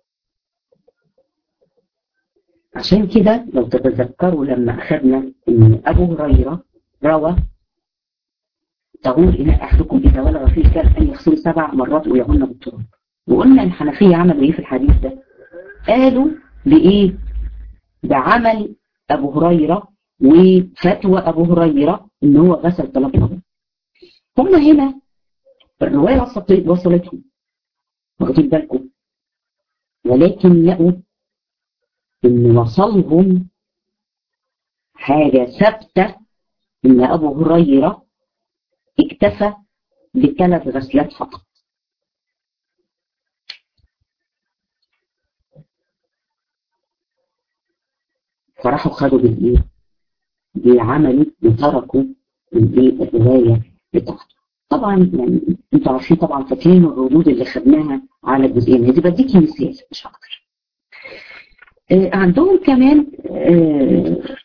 عشان كده لو تتذكروا لما اخذنا ان ابو هريره روى تقول إن أحدكم إذا ولغ فيه كان أن يغسل سبع مرات ويعن بالتراب وقلنا الحنفية عملوا إيه في الحديث ده قالوا بإيه بعمل أبو هريرة وفتوى أبو هريرة إن هو غسل ثلاث مرات هم هنا الرواية وصلتهم واخدين بالكم ولكن لقوا إن وصلهم حاجة ثابتة إن أبو هريرة اكتفى بثلاث غسلات فقط فراحوا خدوا بالايه بعملوا وتركوا الايه الروايه بتاعته طبعا يعني انتوا عارفين طبعا فاكرين الردود اللي خدناها على الجزئين دي بديكي مثال مش اكتر آه عندهم كمان آه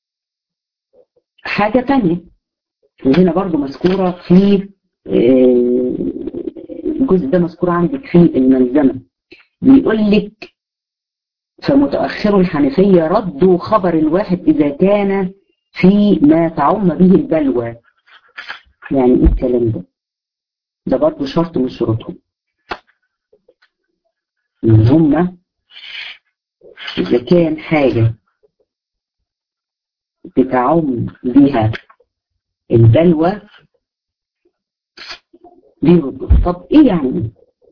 حاجه ثانيه وهنا برضو مذكوره في آه الجزء ده مذكور عندك في الملزمه بيقول لك فمتأخر الحنفية ردوا خبر الواحد إذا كان في ما تعم به البلوى يعني إيه الكلام ده ده برضه شرط من شروطهم إن هم إذا كان حاجة بتعم بها البلوى بيردوا طب إيه يعني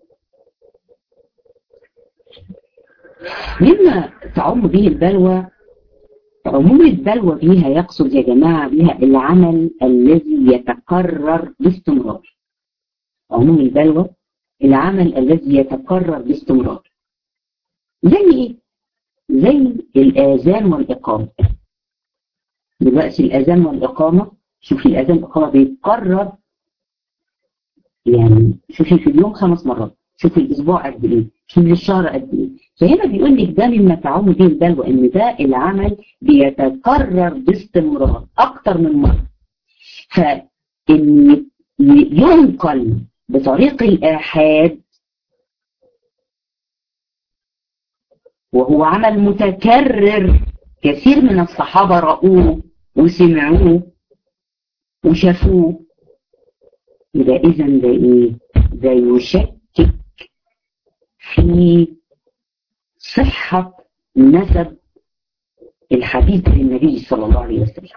مما تعم به البلوى عموم البلوى بها يقصد يا جماعة بها العمل الذي يتكرر باستمرار عموم البلوى العمل الذي يتكرر باستمرار زي ايه؟ زي الآذان والإقامة دلوقتي الآذان والإقامة شوفي الآذان والإقامة بيتكرر يعني شوفي في اليوم خمس مرات شوفي الأسبوع قد إيه شوفي الشهر قد إيه فهنا بيقول لك ده مما تعوم به البلوى ان ده العمل بيتكرر باستمرار اكتر من مره فان ينقل بطريق الاحاد وهو عمل متكرر كثير من الصحابه رأوه وسمعوه وشافوه يبقى اذا ده ايه ده يشكك في صحة نسب الحديث للنبي صلى الله عليه وسلم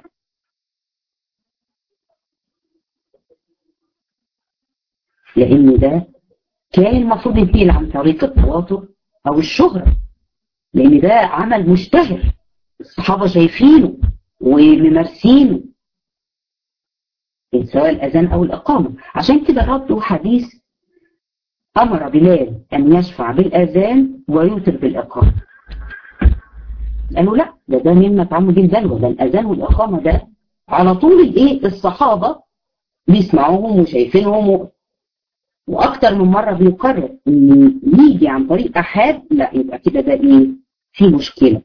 لأن ده كان المفروض ينتقل عن طريق التواتر أو الشهرة لأن ده عمل مشتهر الصحابة شايفينه وممارسينه سواء الأذان أو الإقامة عشان كده ردوا حديث أمر بلال أن يشفع بالأذان ويوتر بالإقامة قالوا لا ده ده مما تعمل به البلوى ده الأذان والإقامة ده على طول الإيه الصحابة بيسمعوهم وشايفينهم و... وأكتر من مرة بيقرر إن يجي عن طريق أحد لا يبقى كده ده إيه في مشكلة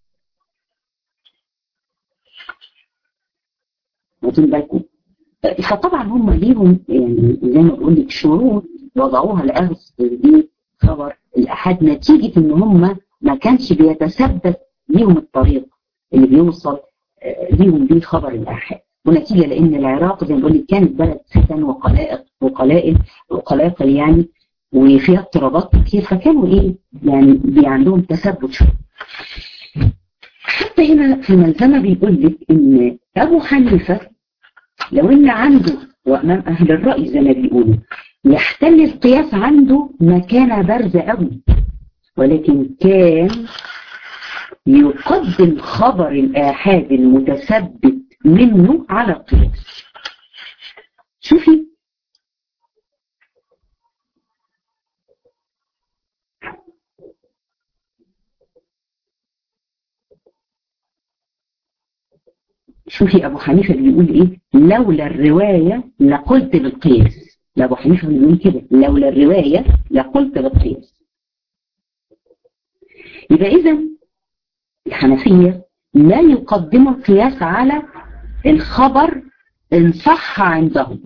واخدين بالكم فطبعا هم ليهم يعني زي ما بقول لك شروط وضعوها لاخذ خبر الاحاد نتيجه ان هم ما كانش بيتثبت ليهم الطريق اللي بيوصل ليهم بيه خبر الاحاد ونتيجه لان العراق زي ما بقول لك كانت بلد فتن وقلائق وقلائل وقلاقل يعني وفيها اضطرابات كتير فكانوا ايه يعني عندهم تثبت شويه حتى هنا في الملزمه بيقول لك ان ابو حنيفه لو ان عنده وامام اهل الراي زي ما بيقولوا يحتل القياس عنده مكانه بارزه قوي ولكن كان يقدم خبر الآحاد المتثبت منه على القياس شوفي شوفي أبو حنيفة بيقول إيه لولا الرواية لقلت بالقياس لا أبو حنيفة بيقول كده لولا الرواية لقلت بالقياس يبقى إذا الحنفية لا يقدموا القياس على الخبر إن صح عندهم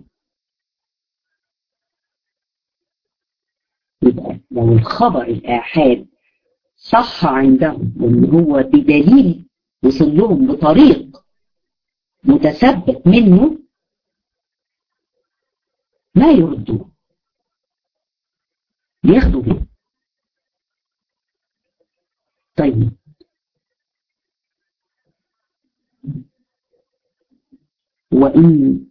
يبقى لو الخبر الآحاد صح عندهم وإن هو بدليل وصل لهم بطريق متثبت منه ما يردوه بياخدوا بيه طيب وإن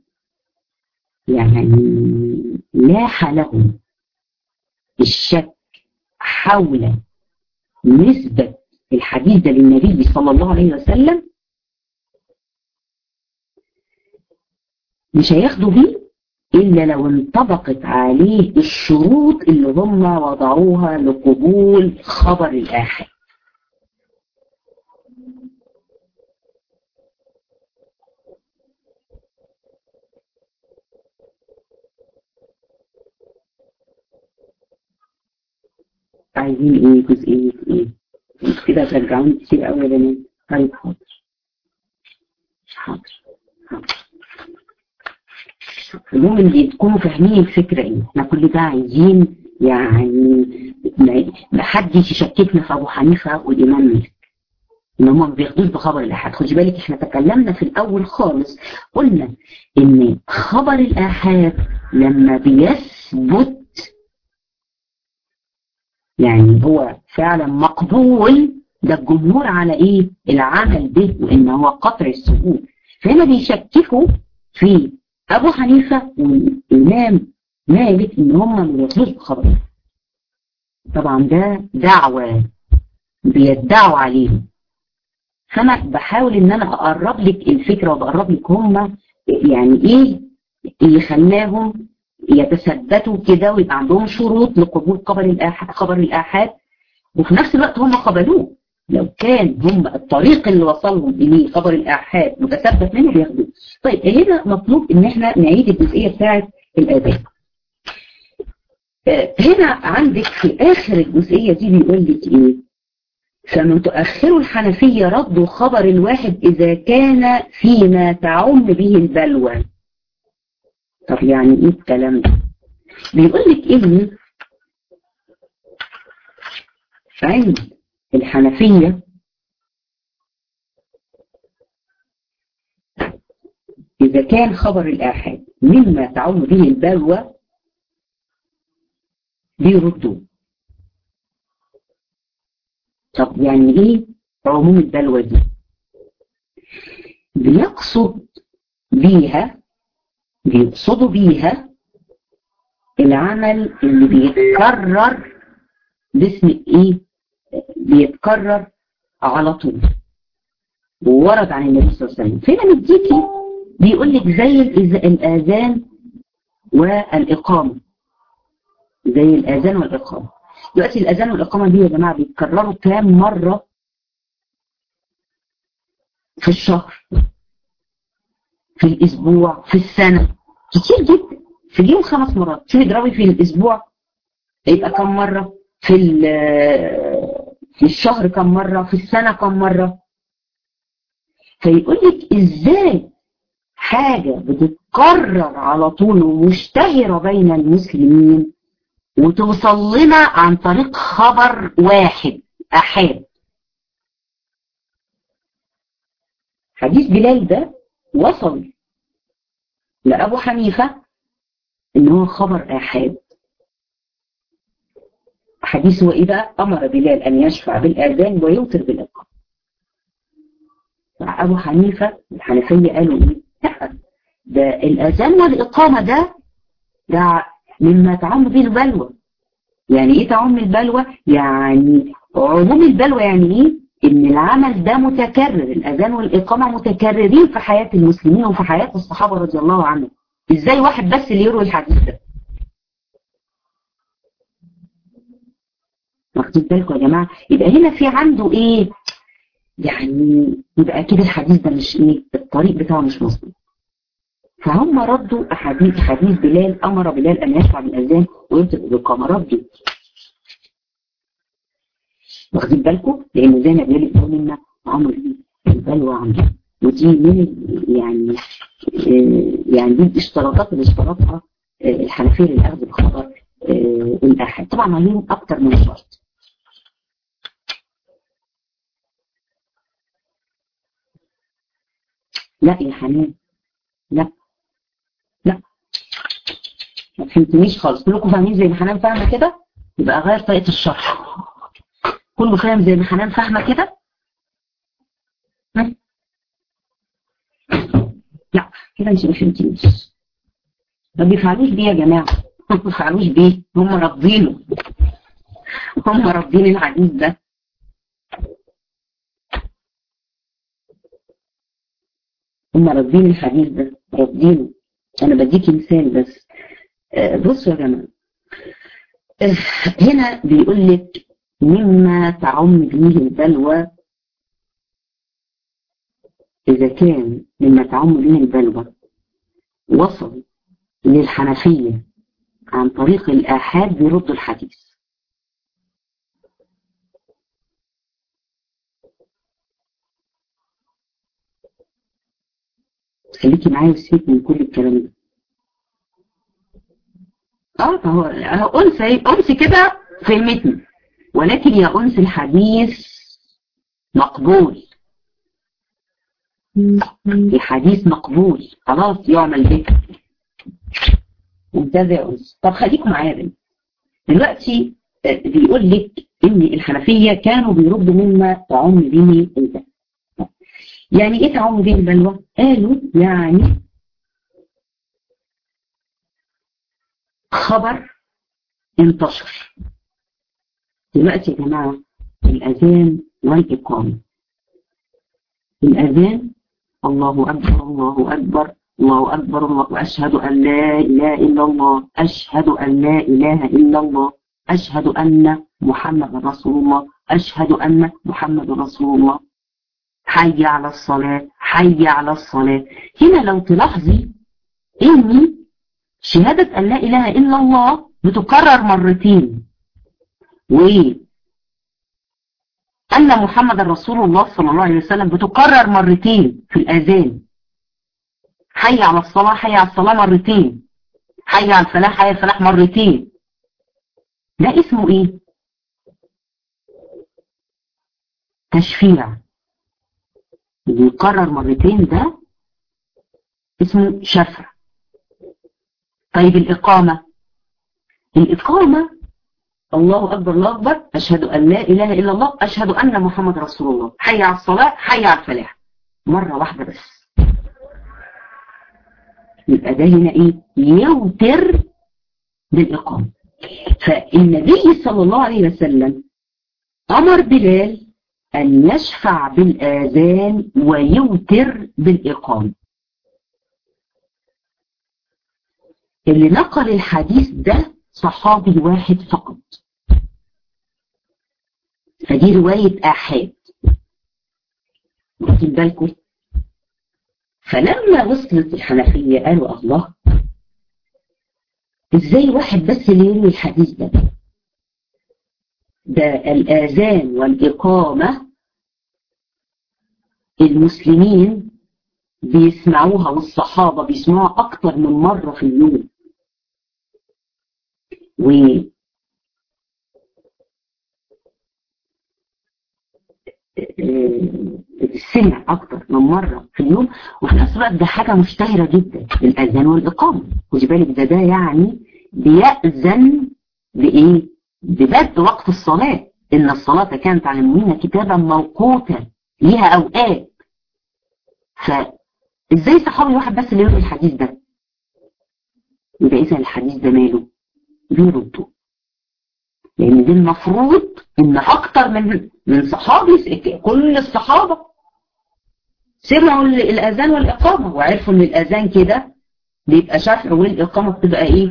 يعني لاح لهم الشك حول نسبة الحديث ده للنبي صلى الله عليه وسلم مش هياخدوا بيه إلا لو انطبقت عليه الشروط اللي هم وضعوها لقبول خبر الآحد عايزين ايه جزئية ايه كده ترجعوني كتير قوي يا بنات طيب حاضر حاضر حاضر المهم ان تكونوا فاهمين الفكرة ايه احنا كل ده عايزين يعني ما حدش يشككنا في ابو حنيفة والامام مالك ان هم ما بياخدوش بخبر الاحاد خدي بالك احنا تكلمنا في الاول خالص قلنا ان خبر الاحاد لما بيثبت يعني هو فعلا مقبول ده الجمهور على ايه العمل به وان هو قطع السجود فهنا بيشككوا في ابو حنيفة والامام مالك ان هم ما بياخدوش بخبر طبعا ده دعوة بيدعوا عليه فانا بحاول ان انا اقرب لك الفكرة وبقرب لك هم يعني ايه اللي خلاهم يتثبتوا كده ويبقى عندهم شروط لقبول خبر الآحاد خبر الآحاد وفي نفس الوقت هم قبلوه لو كان هم الطريق اللي وصلهم إليه خبر الآحاد متثبت منه بياخدوه طيب هنا مطلوب إن احنا نعيد الجزئية بتاعة الآداب هنا عندك في آخر الجزئية دي بيقول لك إيه فمن تؤخر الحنفية ردوا خبر الواحد إذا كان فيما تعم به البلوى طب يعني ايه الكلام ده بيقول لك ان عند الحنفية إذا كان خبر الآحاد مما تعم به البلوى بيردوه طب يعني ايه عموم البلوى دي بيقصد بيها بيقصدوا بيها العمل اللي بيتكرر باسم ايه بيتكرر على طول وورد عن النبي صلى الله عليه وسلم فين مديكي بيقول لك زي الاذان والاقامه زي الاذان والاقامه دلوقتي الاذان والاقامه دي يا جماعه بيتكرروا كام مره في الشهر في الاسبوع في السنه كتير جدا في اليوم خمس مرات شوفي اضربي في الاسبوع يبقى كم مره في في الشهر كم مره في السنه كم مره فيقول لك ازاي حاجه بتتكرر على طول ومشتهره بين المسلمين وتوصل لنا عن طريق خبر واحد احاد حديث بلال ده وصل لأبو حنيفة إن هو خبر آحاد حديث إيه بقى أمر بلال أن يشفع بالآذان ويوتر بالإقامة أبو حنيفة الحنفية قالوا إيه؟ لا ده الآذان والإقامة ده ده مما تعم به البلوى يعني إيه تعم البلوى؟ يعني عموم البلوى يعني إيه؟ ان العمل ده متكرر الاذان والاقامه متكررين في حياه المسلمين وفي حياه الصحابه رضي الله عنهم ازاي واحد بس اللي يروي الحديث ده واخدين بالكم يا جماعه يبقى هنا في عنده ايه يعني يبقى اكيد الحديث ده مش ايه الطريق بتاعه مش مظبوط فهم ردوا احاديث حديث بلال امر بلال ان يشفع بالاذان ويمسك بالاقامه ردوا واخدين بالكم لان زي ما بيقول لك منا عمر البلوى عنده ودي من يعني يعني دي الاشتراطات اللي اشترطها الحنفيه للاخذ بخبر الاحد طبعا عليهم اكتر من شرط لا يا حنان لا لا ما فهمتنيش خالص كلكم فاهمين زي ما حنان فاهمه كده يبقى غير طريقه الشرح كله فاهم زي ما حنان فاهمه كده لا كده انت ما فهمتنيش ما بيفعلوش بيه يا جماعه ما بيفعلوش بيه هم رافضينه هم رافضين الحديث ده هم رافضين الحديث ده رافضينه انا بديكي مثال بس بصوا يا جماعه هنا بيقول لك مما تعم به البلوى إذا كان مما تعم به البلوى وصل للحنفية عن طريق الآحاد بيردوا الحديث خليكي معايا وسيبك من كل الكلام ده اه هو انسى انسى كده فهمتني ولكن يا انس الحديث مقبول الحديث مقبول خلاص يعمل به ممتاز يا انس طب خليكم معايا بنت دلوقتي بيقول لك ان الحنفيه كانوا بيردوا مما تعم به البلوى يعني ايه تعم به البلوى؟ قالوا يعني خبر انتشر دلوقتي يا جماعة الأذان والإقامة الأذان الله أكبر الله أكبر الله أكبر الله وأشهد أن لا إله إلا الله أشهد أن لا إله إلا الله أشهد أن محمد رسول الله أشهد أن محمد رسول الله حي على الصلاة حي على الصلاة هنا لو تلاحظي إني شهادة أن لا إله إلا الله بتكرر مرتين و أن محمد رسول الله صلى الله عليه وسلم بتكرر مرتين في الأذان حي على الصلاة حي على الصلاة مرتين حي على الفلاح حي على الفلاح مرتين ده اسمه ايه تشفيع اللي يكرر مرتين ده اسمه شفع طيب الإقامة الإقامة الله أكبر الله أكبر أشهد أن لا إله إلا الله أشهد أن محمد رسول الله حي على الصلاة حي على الفلاح مرة واحدة بس يبقى ده هنا إيه يوتر بالإقامة فالنبي صلى الله عليه وسلم أمر بلال أن يشفع بالآذان ويوتر بالإقامة اللي نقل الحديث ده صحابي واحد فقط فدي رواية آحاد واخدين بالكم فلما وصلت الحنفية قالوا الله ازاي واحد بس اللي يروي الحديث ده ده الآذان والإقامة المسلمين بيسمعوها والصحابة بيسمعوها أكتر من مرة في اليوم و بتسمع أكتر من مرة في اليوم وفي نفس الوقت ده حاجة مشتهرة جدا الأذان والإقامة خدي بالك ده ده يعني بيأذن بإيه؟ ببدء وقت الصلاة إن الصلاة كانت على المؤمنين كتابا موقوتا ليها أوقات فإزاي صحابي واحد بس اللي يقول الحديث ده يبقى إذا الحديث ده ماله بيردوا لأن دي المفروض إن أكتر من من صحابي كل الصحابة سمعوا الأذان والإقامة وعرفوا إن الأذان كده بيبقى شفع والإقامة بتبقى إيه؟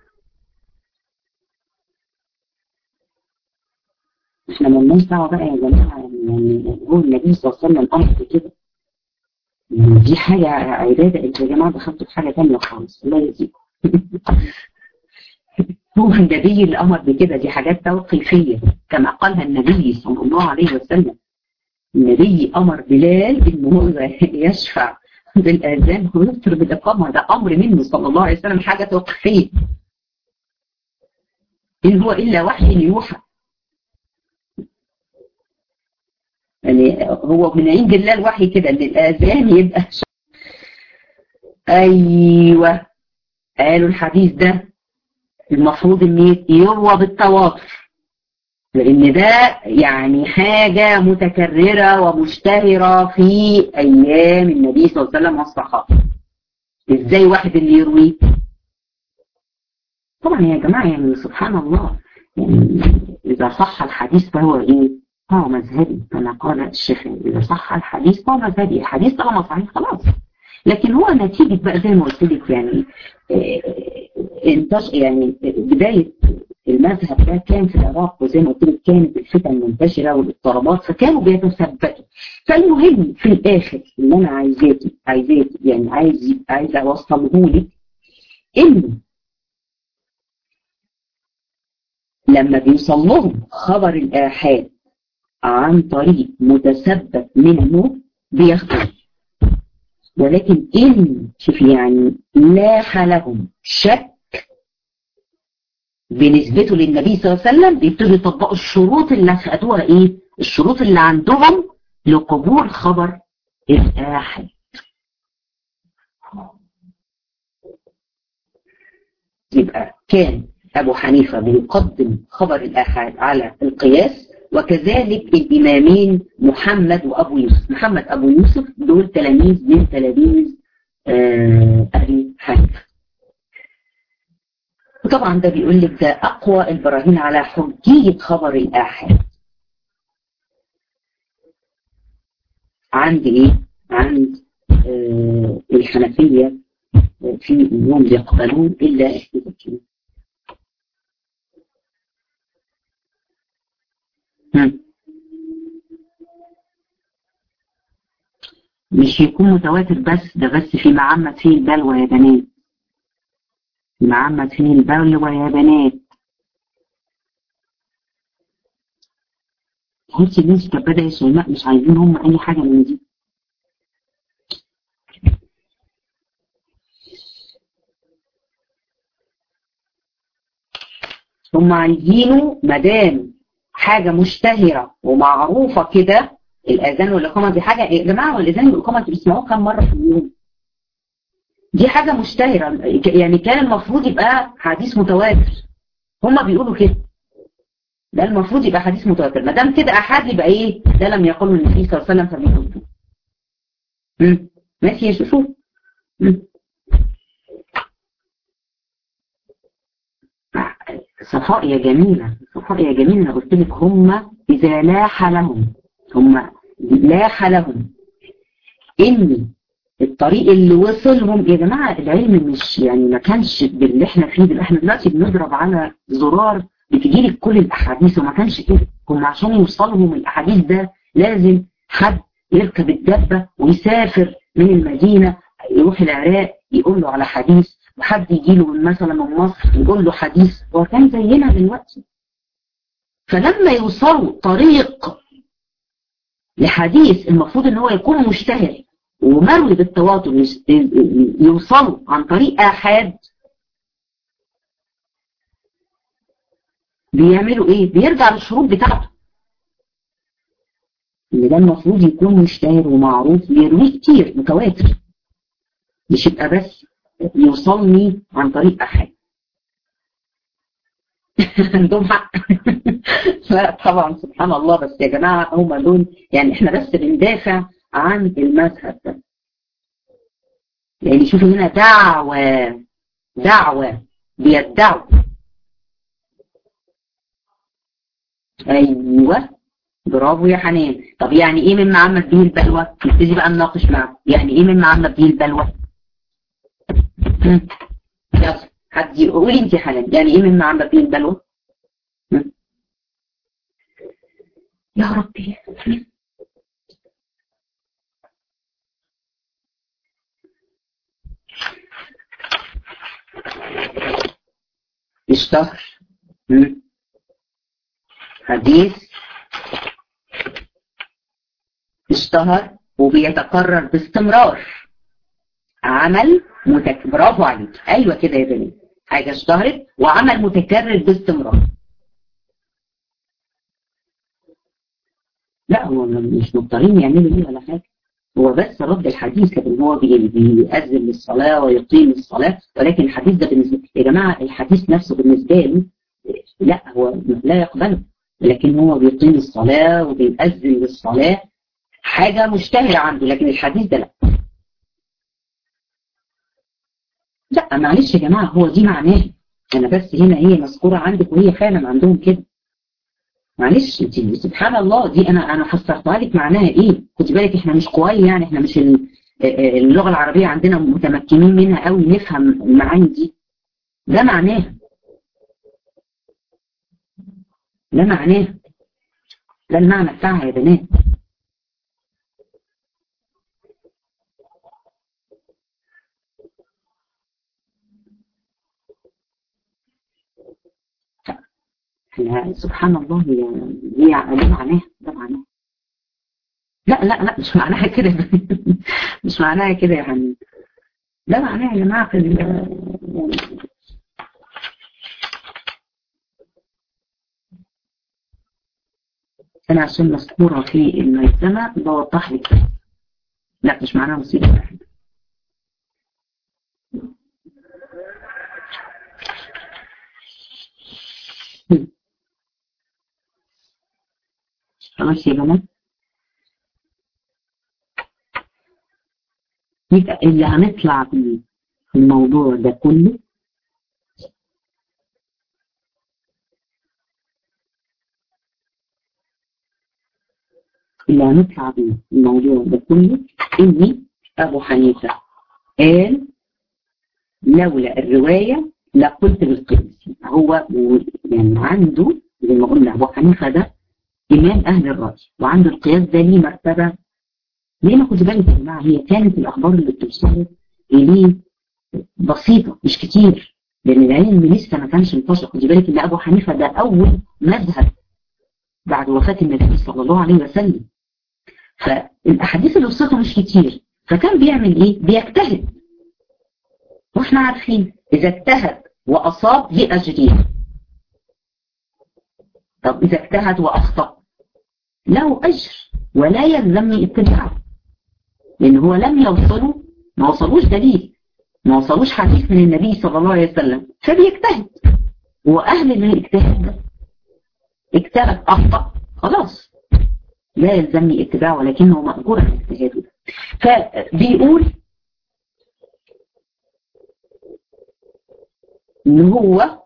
احنا مالناش دعوه بقى يا جماعه يعني هو النبي صلى الله عليه وسلم امر كده دي حاجه عباده انتوا يا جماعه دخلتوا في حاجه ثانيه خالص الله يزيدكم هو النبي اللي امر بكده دي حاجات توقيفيه كما قالها النبي صلى الله عليه وسلم النبي امر بلال ان هو يشفع بالاذان ويفطر بالاقامه ده امر منه صلى الله عليه وسلم حاجه توقيفيه ان هو الا وحي يوحى يعني هو من عند الله الوحي كده ان الاذان يبقى ايوه قالوا الحديث ده المفروض ان يروى بالتواتر لان ده يعني حاجة متكررة ومشتهرة في ايام النبي صلى الله عليه وسلم والصحابة ازاي واحد اللي يرويه طبعا يا جماعة يعني سبحان الله يعني اذا صح الحديث فهو ايه هو مذهبي كما قال الشافعي إذا صح الحديث فهو مذهبي الحديث طالما صحيح خلاص لكن هو نتيجة بقى زي ما قلت لك يعني انتش يعني بداية المذهب ده كان في العراق وزي ما قلت لك كانت الفتن منتشرة والاضطرابات فكانوا بيتثبتوا فالمهم في الآخر اللي أنا عايزاكي عايزاكي يعني عايز عايز أوصله لك إن لما بيوصل لهم خبر الآحاد عن طريق متثبت منه بياخدوه ولكن إن شوف يعني لاح لهم شك بنسبته للنبي صلى الله عليه وسلم بيبتدوا يطبقوا الشروط اللي خدوها ايه الشروط اللي عندهم لقبول خبر الآحد يبقى كان أبو حنيفة بيقدم خبر الآحاد على القياس وكذلك الإمامين محمد وأبو يوسف محمد أبو يوسف دول تلاميذ من تلاميذ آه أبي حنيفة وطبعا ده بيقول لك ده أقوى البراهين على حجية خبر الآحاد عند إيه؟ عند آه الحنفية في إنهم يقبلون إلا إحدى مش يكون متواتر بس ده بس في معمد فيه البلوى يا بنات معمد فيه البلوى يا بنات تحسي ان انت كبدا يا شيماء مش عايزين هم اي حاجه من دي هم عايزينه مدام حاجة مشتهرة ومعروفة كده الأذان والإقامة دي حاجة يا جماعة والأذان والإقامة بيسمعوه كم مرة في اليوم دي حاجة مشتهرة يعني كان المفروض يبقى حديث متواتر هما بيقولوا كده ده المفروض يبقى حديث متواتر ما دام كده احاد يبقى ايه ده لم يقله النبي صلى الله عليه وسلم فبيقول ماشي يا شوف صفاء يا جميلة صفاء يا جميلة أنا قلت لك هم إذا لاح لهم هم لاح لهم إن الطريق اللي وصلهم يا جماعة العلم مش يعني ما كانش باللي احنا فيه ده احنا دلوقتي بنضرب على زرار بتجيلك كل الأحاديث وما كانش كده هم عشان يوصلهم الأحاديث ده لازم حد يركب الدبة ويسافر من المدينة يروح العراق يقول له على حديث وحد يجي له من مثلا من مصر يقول له حديث هو كان زينا دلوقتي فلما يوصلوا طريق لحديث المفروض ان هو يكون مشتهر ومروي بالتواتر يوصلوا عن طريق احاد بيعملوا ايه بيرجع للشروط بتاعته ان ده المفروض يكون مشتهر ومعروف بيرويه كتير متواتر مش يبقى بس يوصلني عن طريق احد عندهم حق لا طبعا سبحان الله بس يا جماعه هم دول يعني احنا بس بندافع عن المذهب ده يعني شوفوا هنا دعوة دعوة بيدعوا ايوه برافو يا حنان طب يعني ايه مما عمت به البلوى نبتدي بقى نناقش معاه يعني ايه مما عمت به البلوى يلا حد قولي انت يا حنان يعني ايه مما عمت به البلوى يا ربي اشتهر حديث اشتهر وبيتكرر باستمرار عمل متك... برافو عليك ايوه كده يا بني حاجه اشتهرت وعمل متكرر باستمرار لا هو مش مضطرين يعملوا ايه ولا حاجه هو بس رد الحديث لكن هو بيأذن للصلاة ويقيم الصلاة ولكن الحديث ده بالنسبة يا جماعة الحديث نفسه بالنسبة لي لا هو لا يقبله لكن هو بيقيم الصلاة وبيأذن للصلاة حاجة مشتهرة عنده لكن الحديث ده لا لا معلش يا جماعة هو دي معناه أنا بس هنا هي مذكورة عندك وهي فعلا عندهم كده معلش انت سبحان الله دي انا انا فسرتها لك معناها ايه خدي بالك احنا مش قوي يعني احنا مش اللغه العربيه عندنا متمكنين منها قوي نفهم المعاني دي ده معناها ده معناها ده المعنى بتاعها يا بنات سبحان الله هي هي ده معناها ده معناها لا لا لا مش معناها كده مش معناها كده يعني ده معناها يا جماعه في انا عشان مذكوره في الميسمه بوضح لك لا مش معناها مصيبه واحده خلاص يا بنات يبقى اللي هنطلع بيه في الموضوع ده كله اللي هنطلع بيه الموضوع ده كله ان ابو حنيفه قال لولا الروايه لقلت بالقياس هو يعني عنده زي ما قلنا ابو حنيفه ده إمام أهل الرأي وعنده القياس ده ليه مرتبة ليه ما خدي بالك يا جماعة هي كانت الأخبار اللي بتوصل إليه بسيطة مش كتير لأن العلم لسه ما كانش انتشر خدي بالك إن أبو حنيفة ده أول مذهب بعد وفاة النبي صلى الله عليه وسلم فالأحاديث اللي وصلته مش كتير فكان بيعمل إيه؟ بيجتهد وإحنا عارفين إذا اجتهد وأصاب ليه أجرين طب إذا اجتهد وأخطأ له أجر ولا يلزمني اتباعه لأن هو لم يوصله ما وصلوش دليل ما وصلوش حديث من النبي صلى الله عليه وسلم فبيجتهد وأهل الاجتهاد ده اجتهد أخطأ خلاص لا يلزمني اتباع ولكنه مأجور عن اجتهاده فبيقول ان هو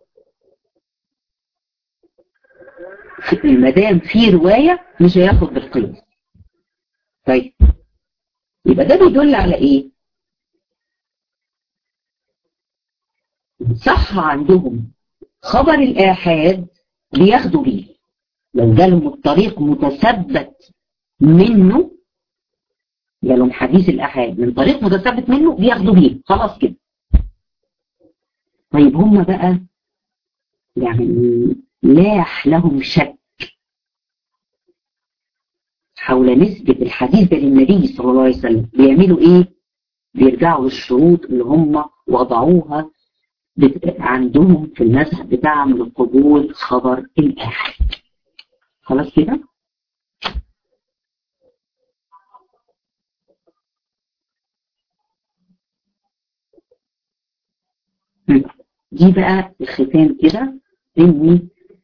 المدام في رواية مش هياخد بالقياس طيب يبقى ده بيدل على ايه صح عندهم خبر الآحاد بياخدوا بيه لو جالهم الطريق متثبت منه جالهم حديث الآحاد من طريق متثبت منه بياخدوا بيه خلاص كده طيب هم بقى يعني لاح لهم شك حول نسبة الحديث ده للنبي صلى الله عليه وسلم بيعملوا ايه بيرجعوا للشروط اللي هم وضعوها عندهم في المذهب بتاعهم لقبول خبر الآحاد خلاص كده دي بقى الختام كده اني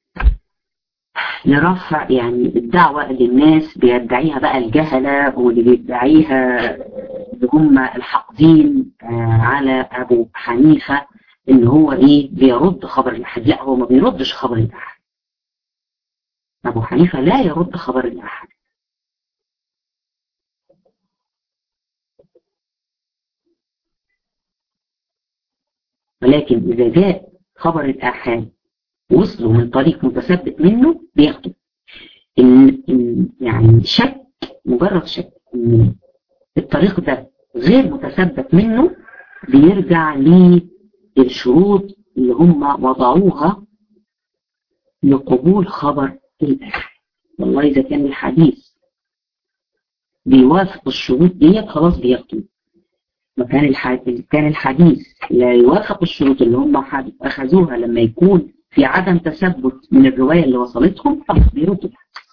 لرفع يعني الدعوة اللي الناس بيدعيها بقى الجهلة واللي بيدعيها اللي هم الحاقدين على أبو حنيفة إن هو إيه بيرد خبر الأحد لا هو ما بيردش خبر الأحد أبو حنيفة لا يرد خبر الأحد ولكن إذا جاء خبر الآحاد وصلوا من طريق متثبت منه بياخدوا يعني شك مجرد شك ان الطريق ده غير متثبت منه بيرجع للشروط اللي هم وضعوها لقبول خبر الآحاد والله إذا كان الحديث بيوافق الشروط ديت خلاص بياخدوا مكان الحديث كان الحديث لا يوافق الشروط اللي هم أخذوها لما يكون في عدم تثبت من الرواية اللي وصلتهم خلاص بيردوا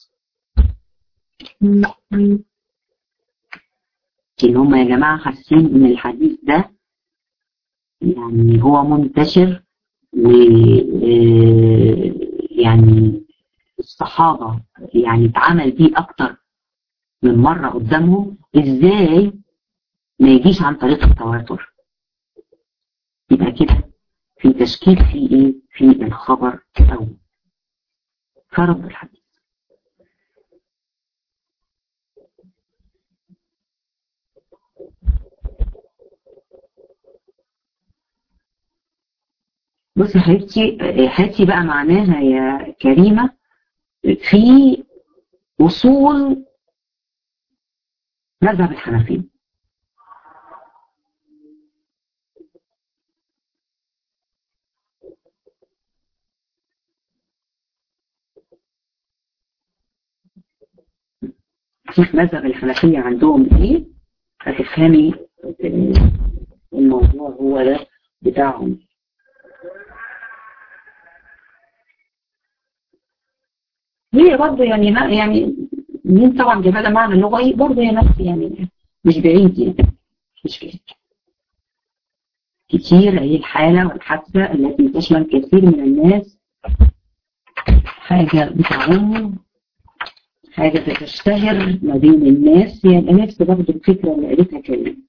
ان هم يا جماعة حاسين ان الحديث ده يعني هو منتشر و يعني الصحابة يعني اتعمل بيه اكتر من مرة قدامهم ازاي ما يجيش عن طريق التواتر يبقى كده في تشكيل في ايه في الخبر او فرض الحديث بصي حبيبتي حياتي بقى معناها يا كريمة في وصول مذهب الحنفية شوف مذهب الحنفية عندهم ايه هتفهمي الموضوع هو ده بتاعهم هي برضه يعني ما يعني مين طبعا جمالة معنى اللغوي برضه هي نفس يعني مش بعيد يعني مش بعيد كتير هي الحالة والحادثة التي تشمل كثير من الناس حاجة بتعم حاجة بتشتهر ما بين الناس هي يعني نفس برضه الفكرة اللي قالتها كريم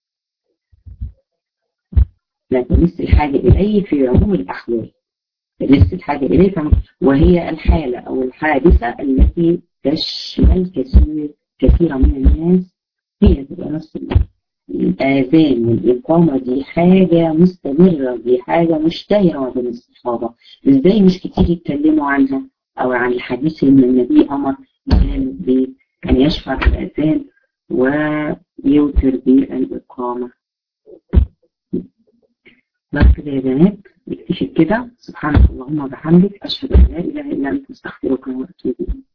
لا تمس الحاجة إليه في عموم الأحوال تمس الحاجة إليه وهي الحالة أو الحادثة التي تشمل كثير كثيرا من الناس هي تبقى نفس الآذان والإقامة دي حاجة مستمرة دي حاجة مشتهرة بين الصحابة إزاي مش كتير يتكلموا عنها أو عن الحديث إن النبي أمر بأن يشفع بالأذان ويوتر بالإقامة بس كده يا بنات نكتشف كده سبحانك اللهم وبحمدك أشهد أن لا إله إلا أنت أستغفرك وأتوب إليك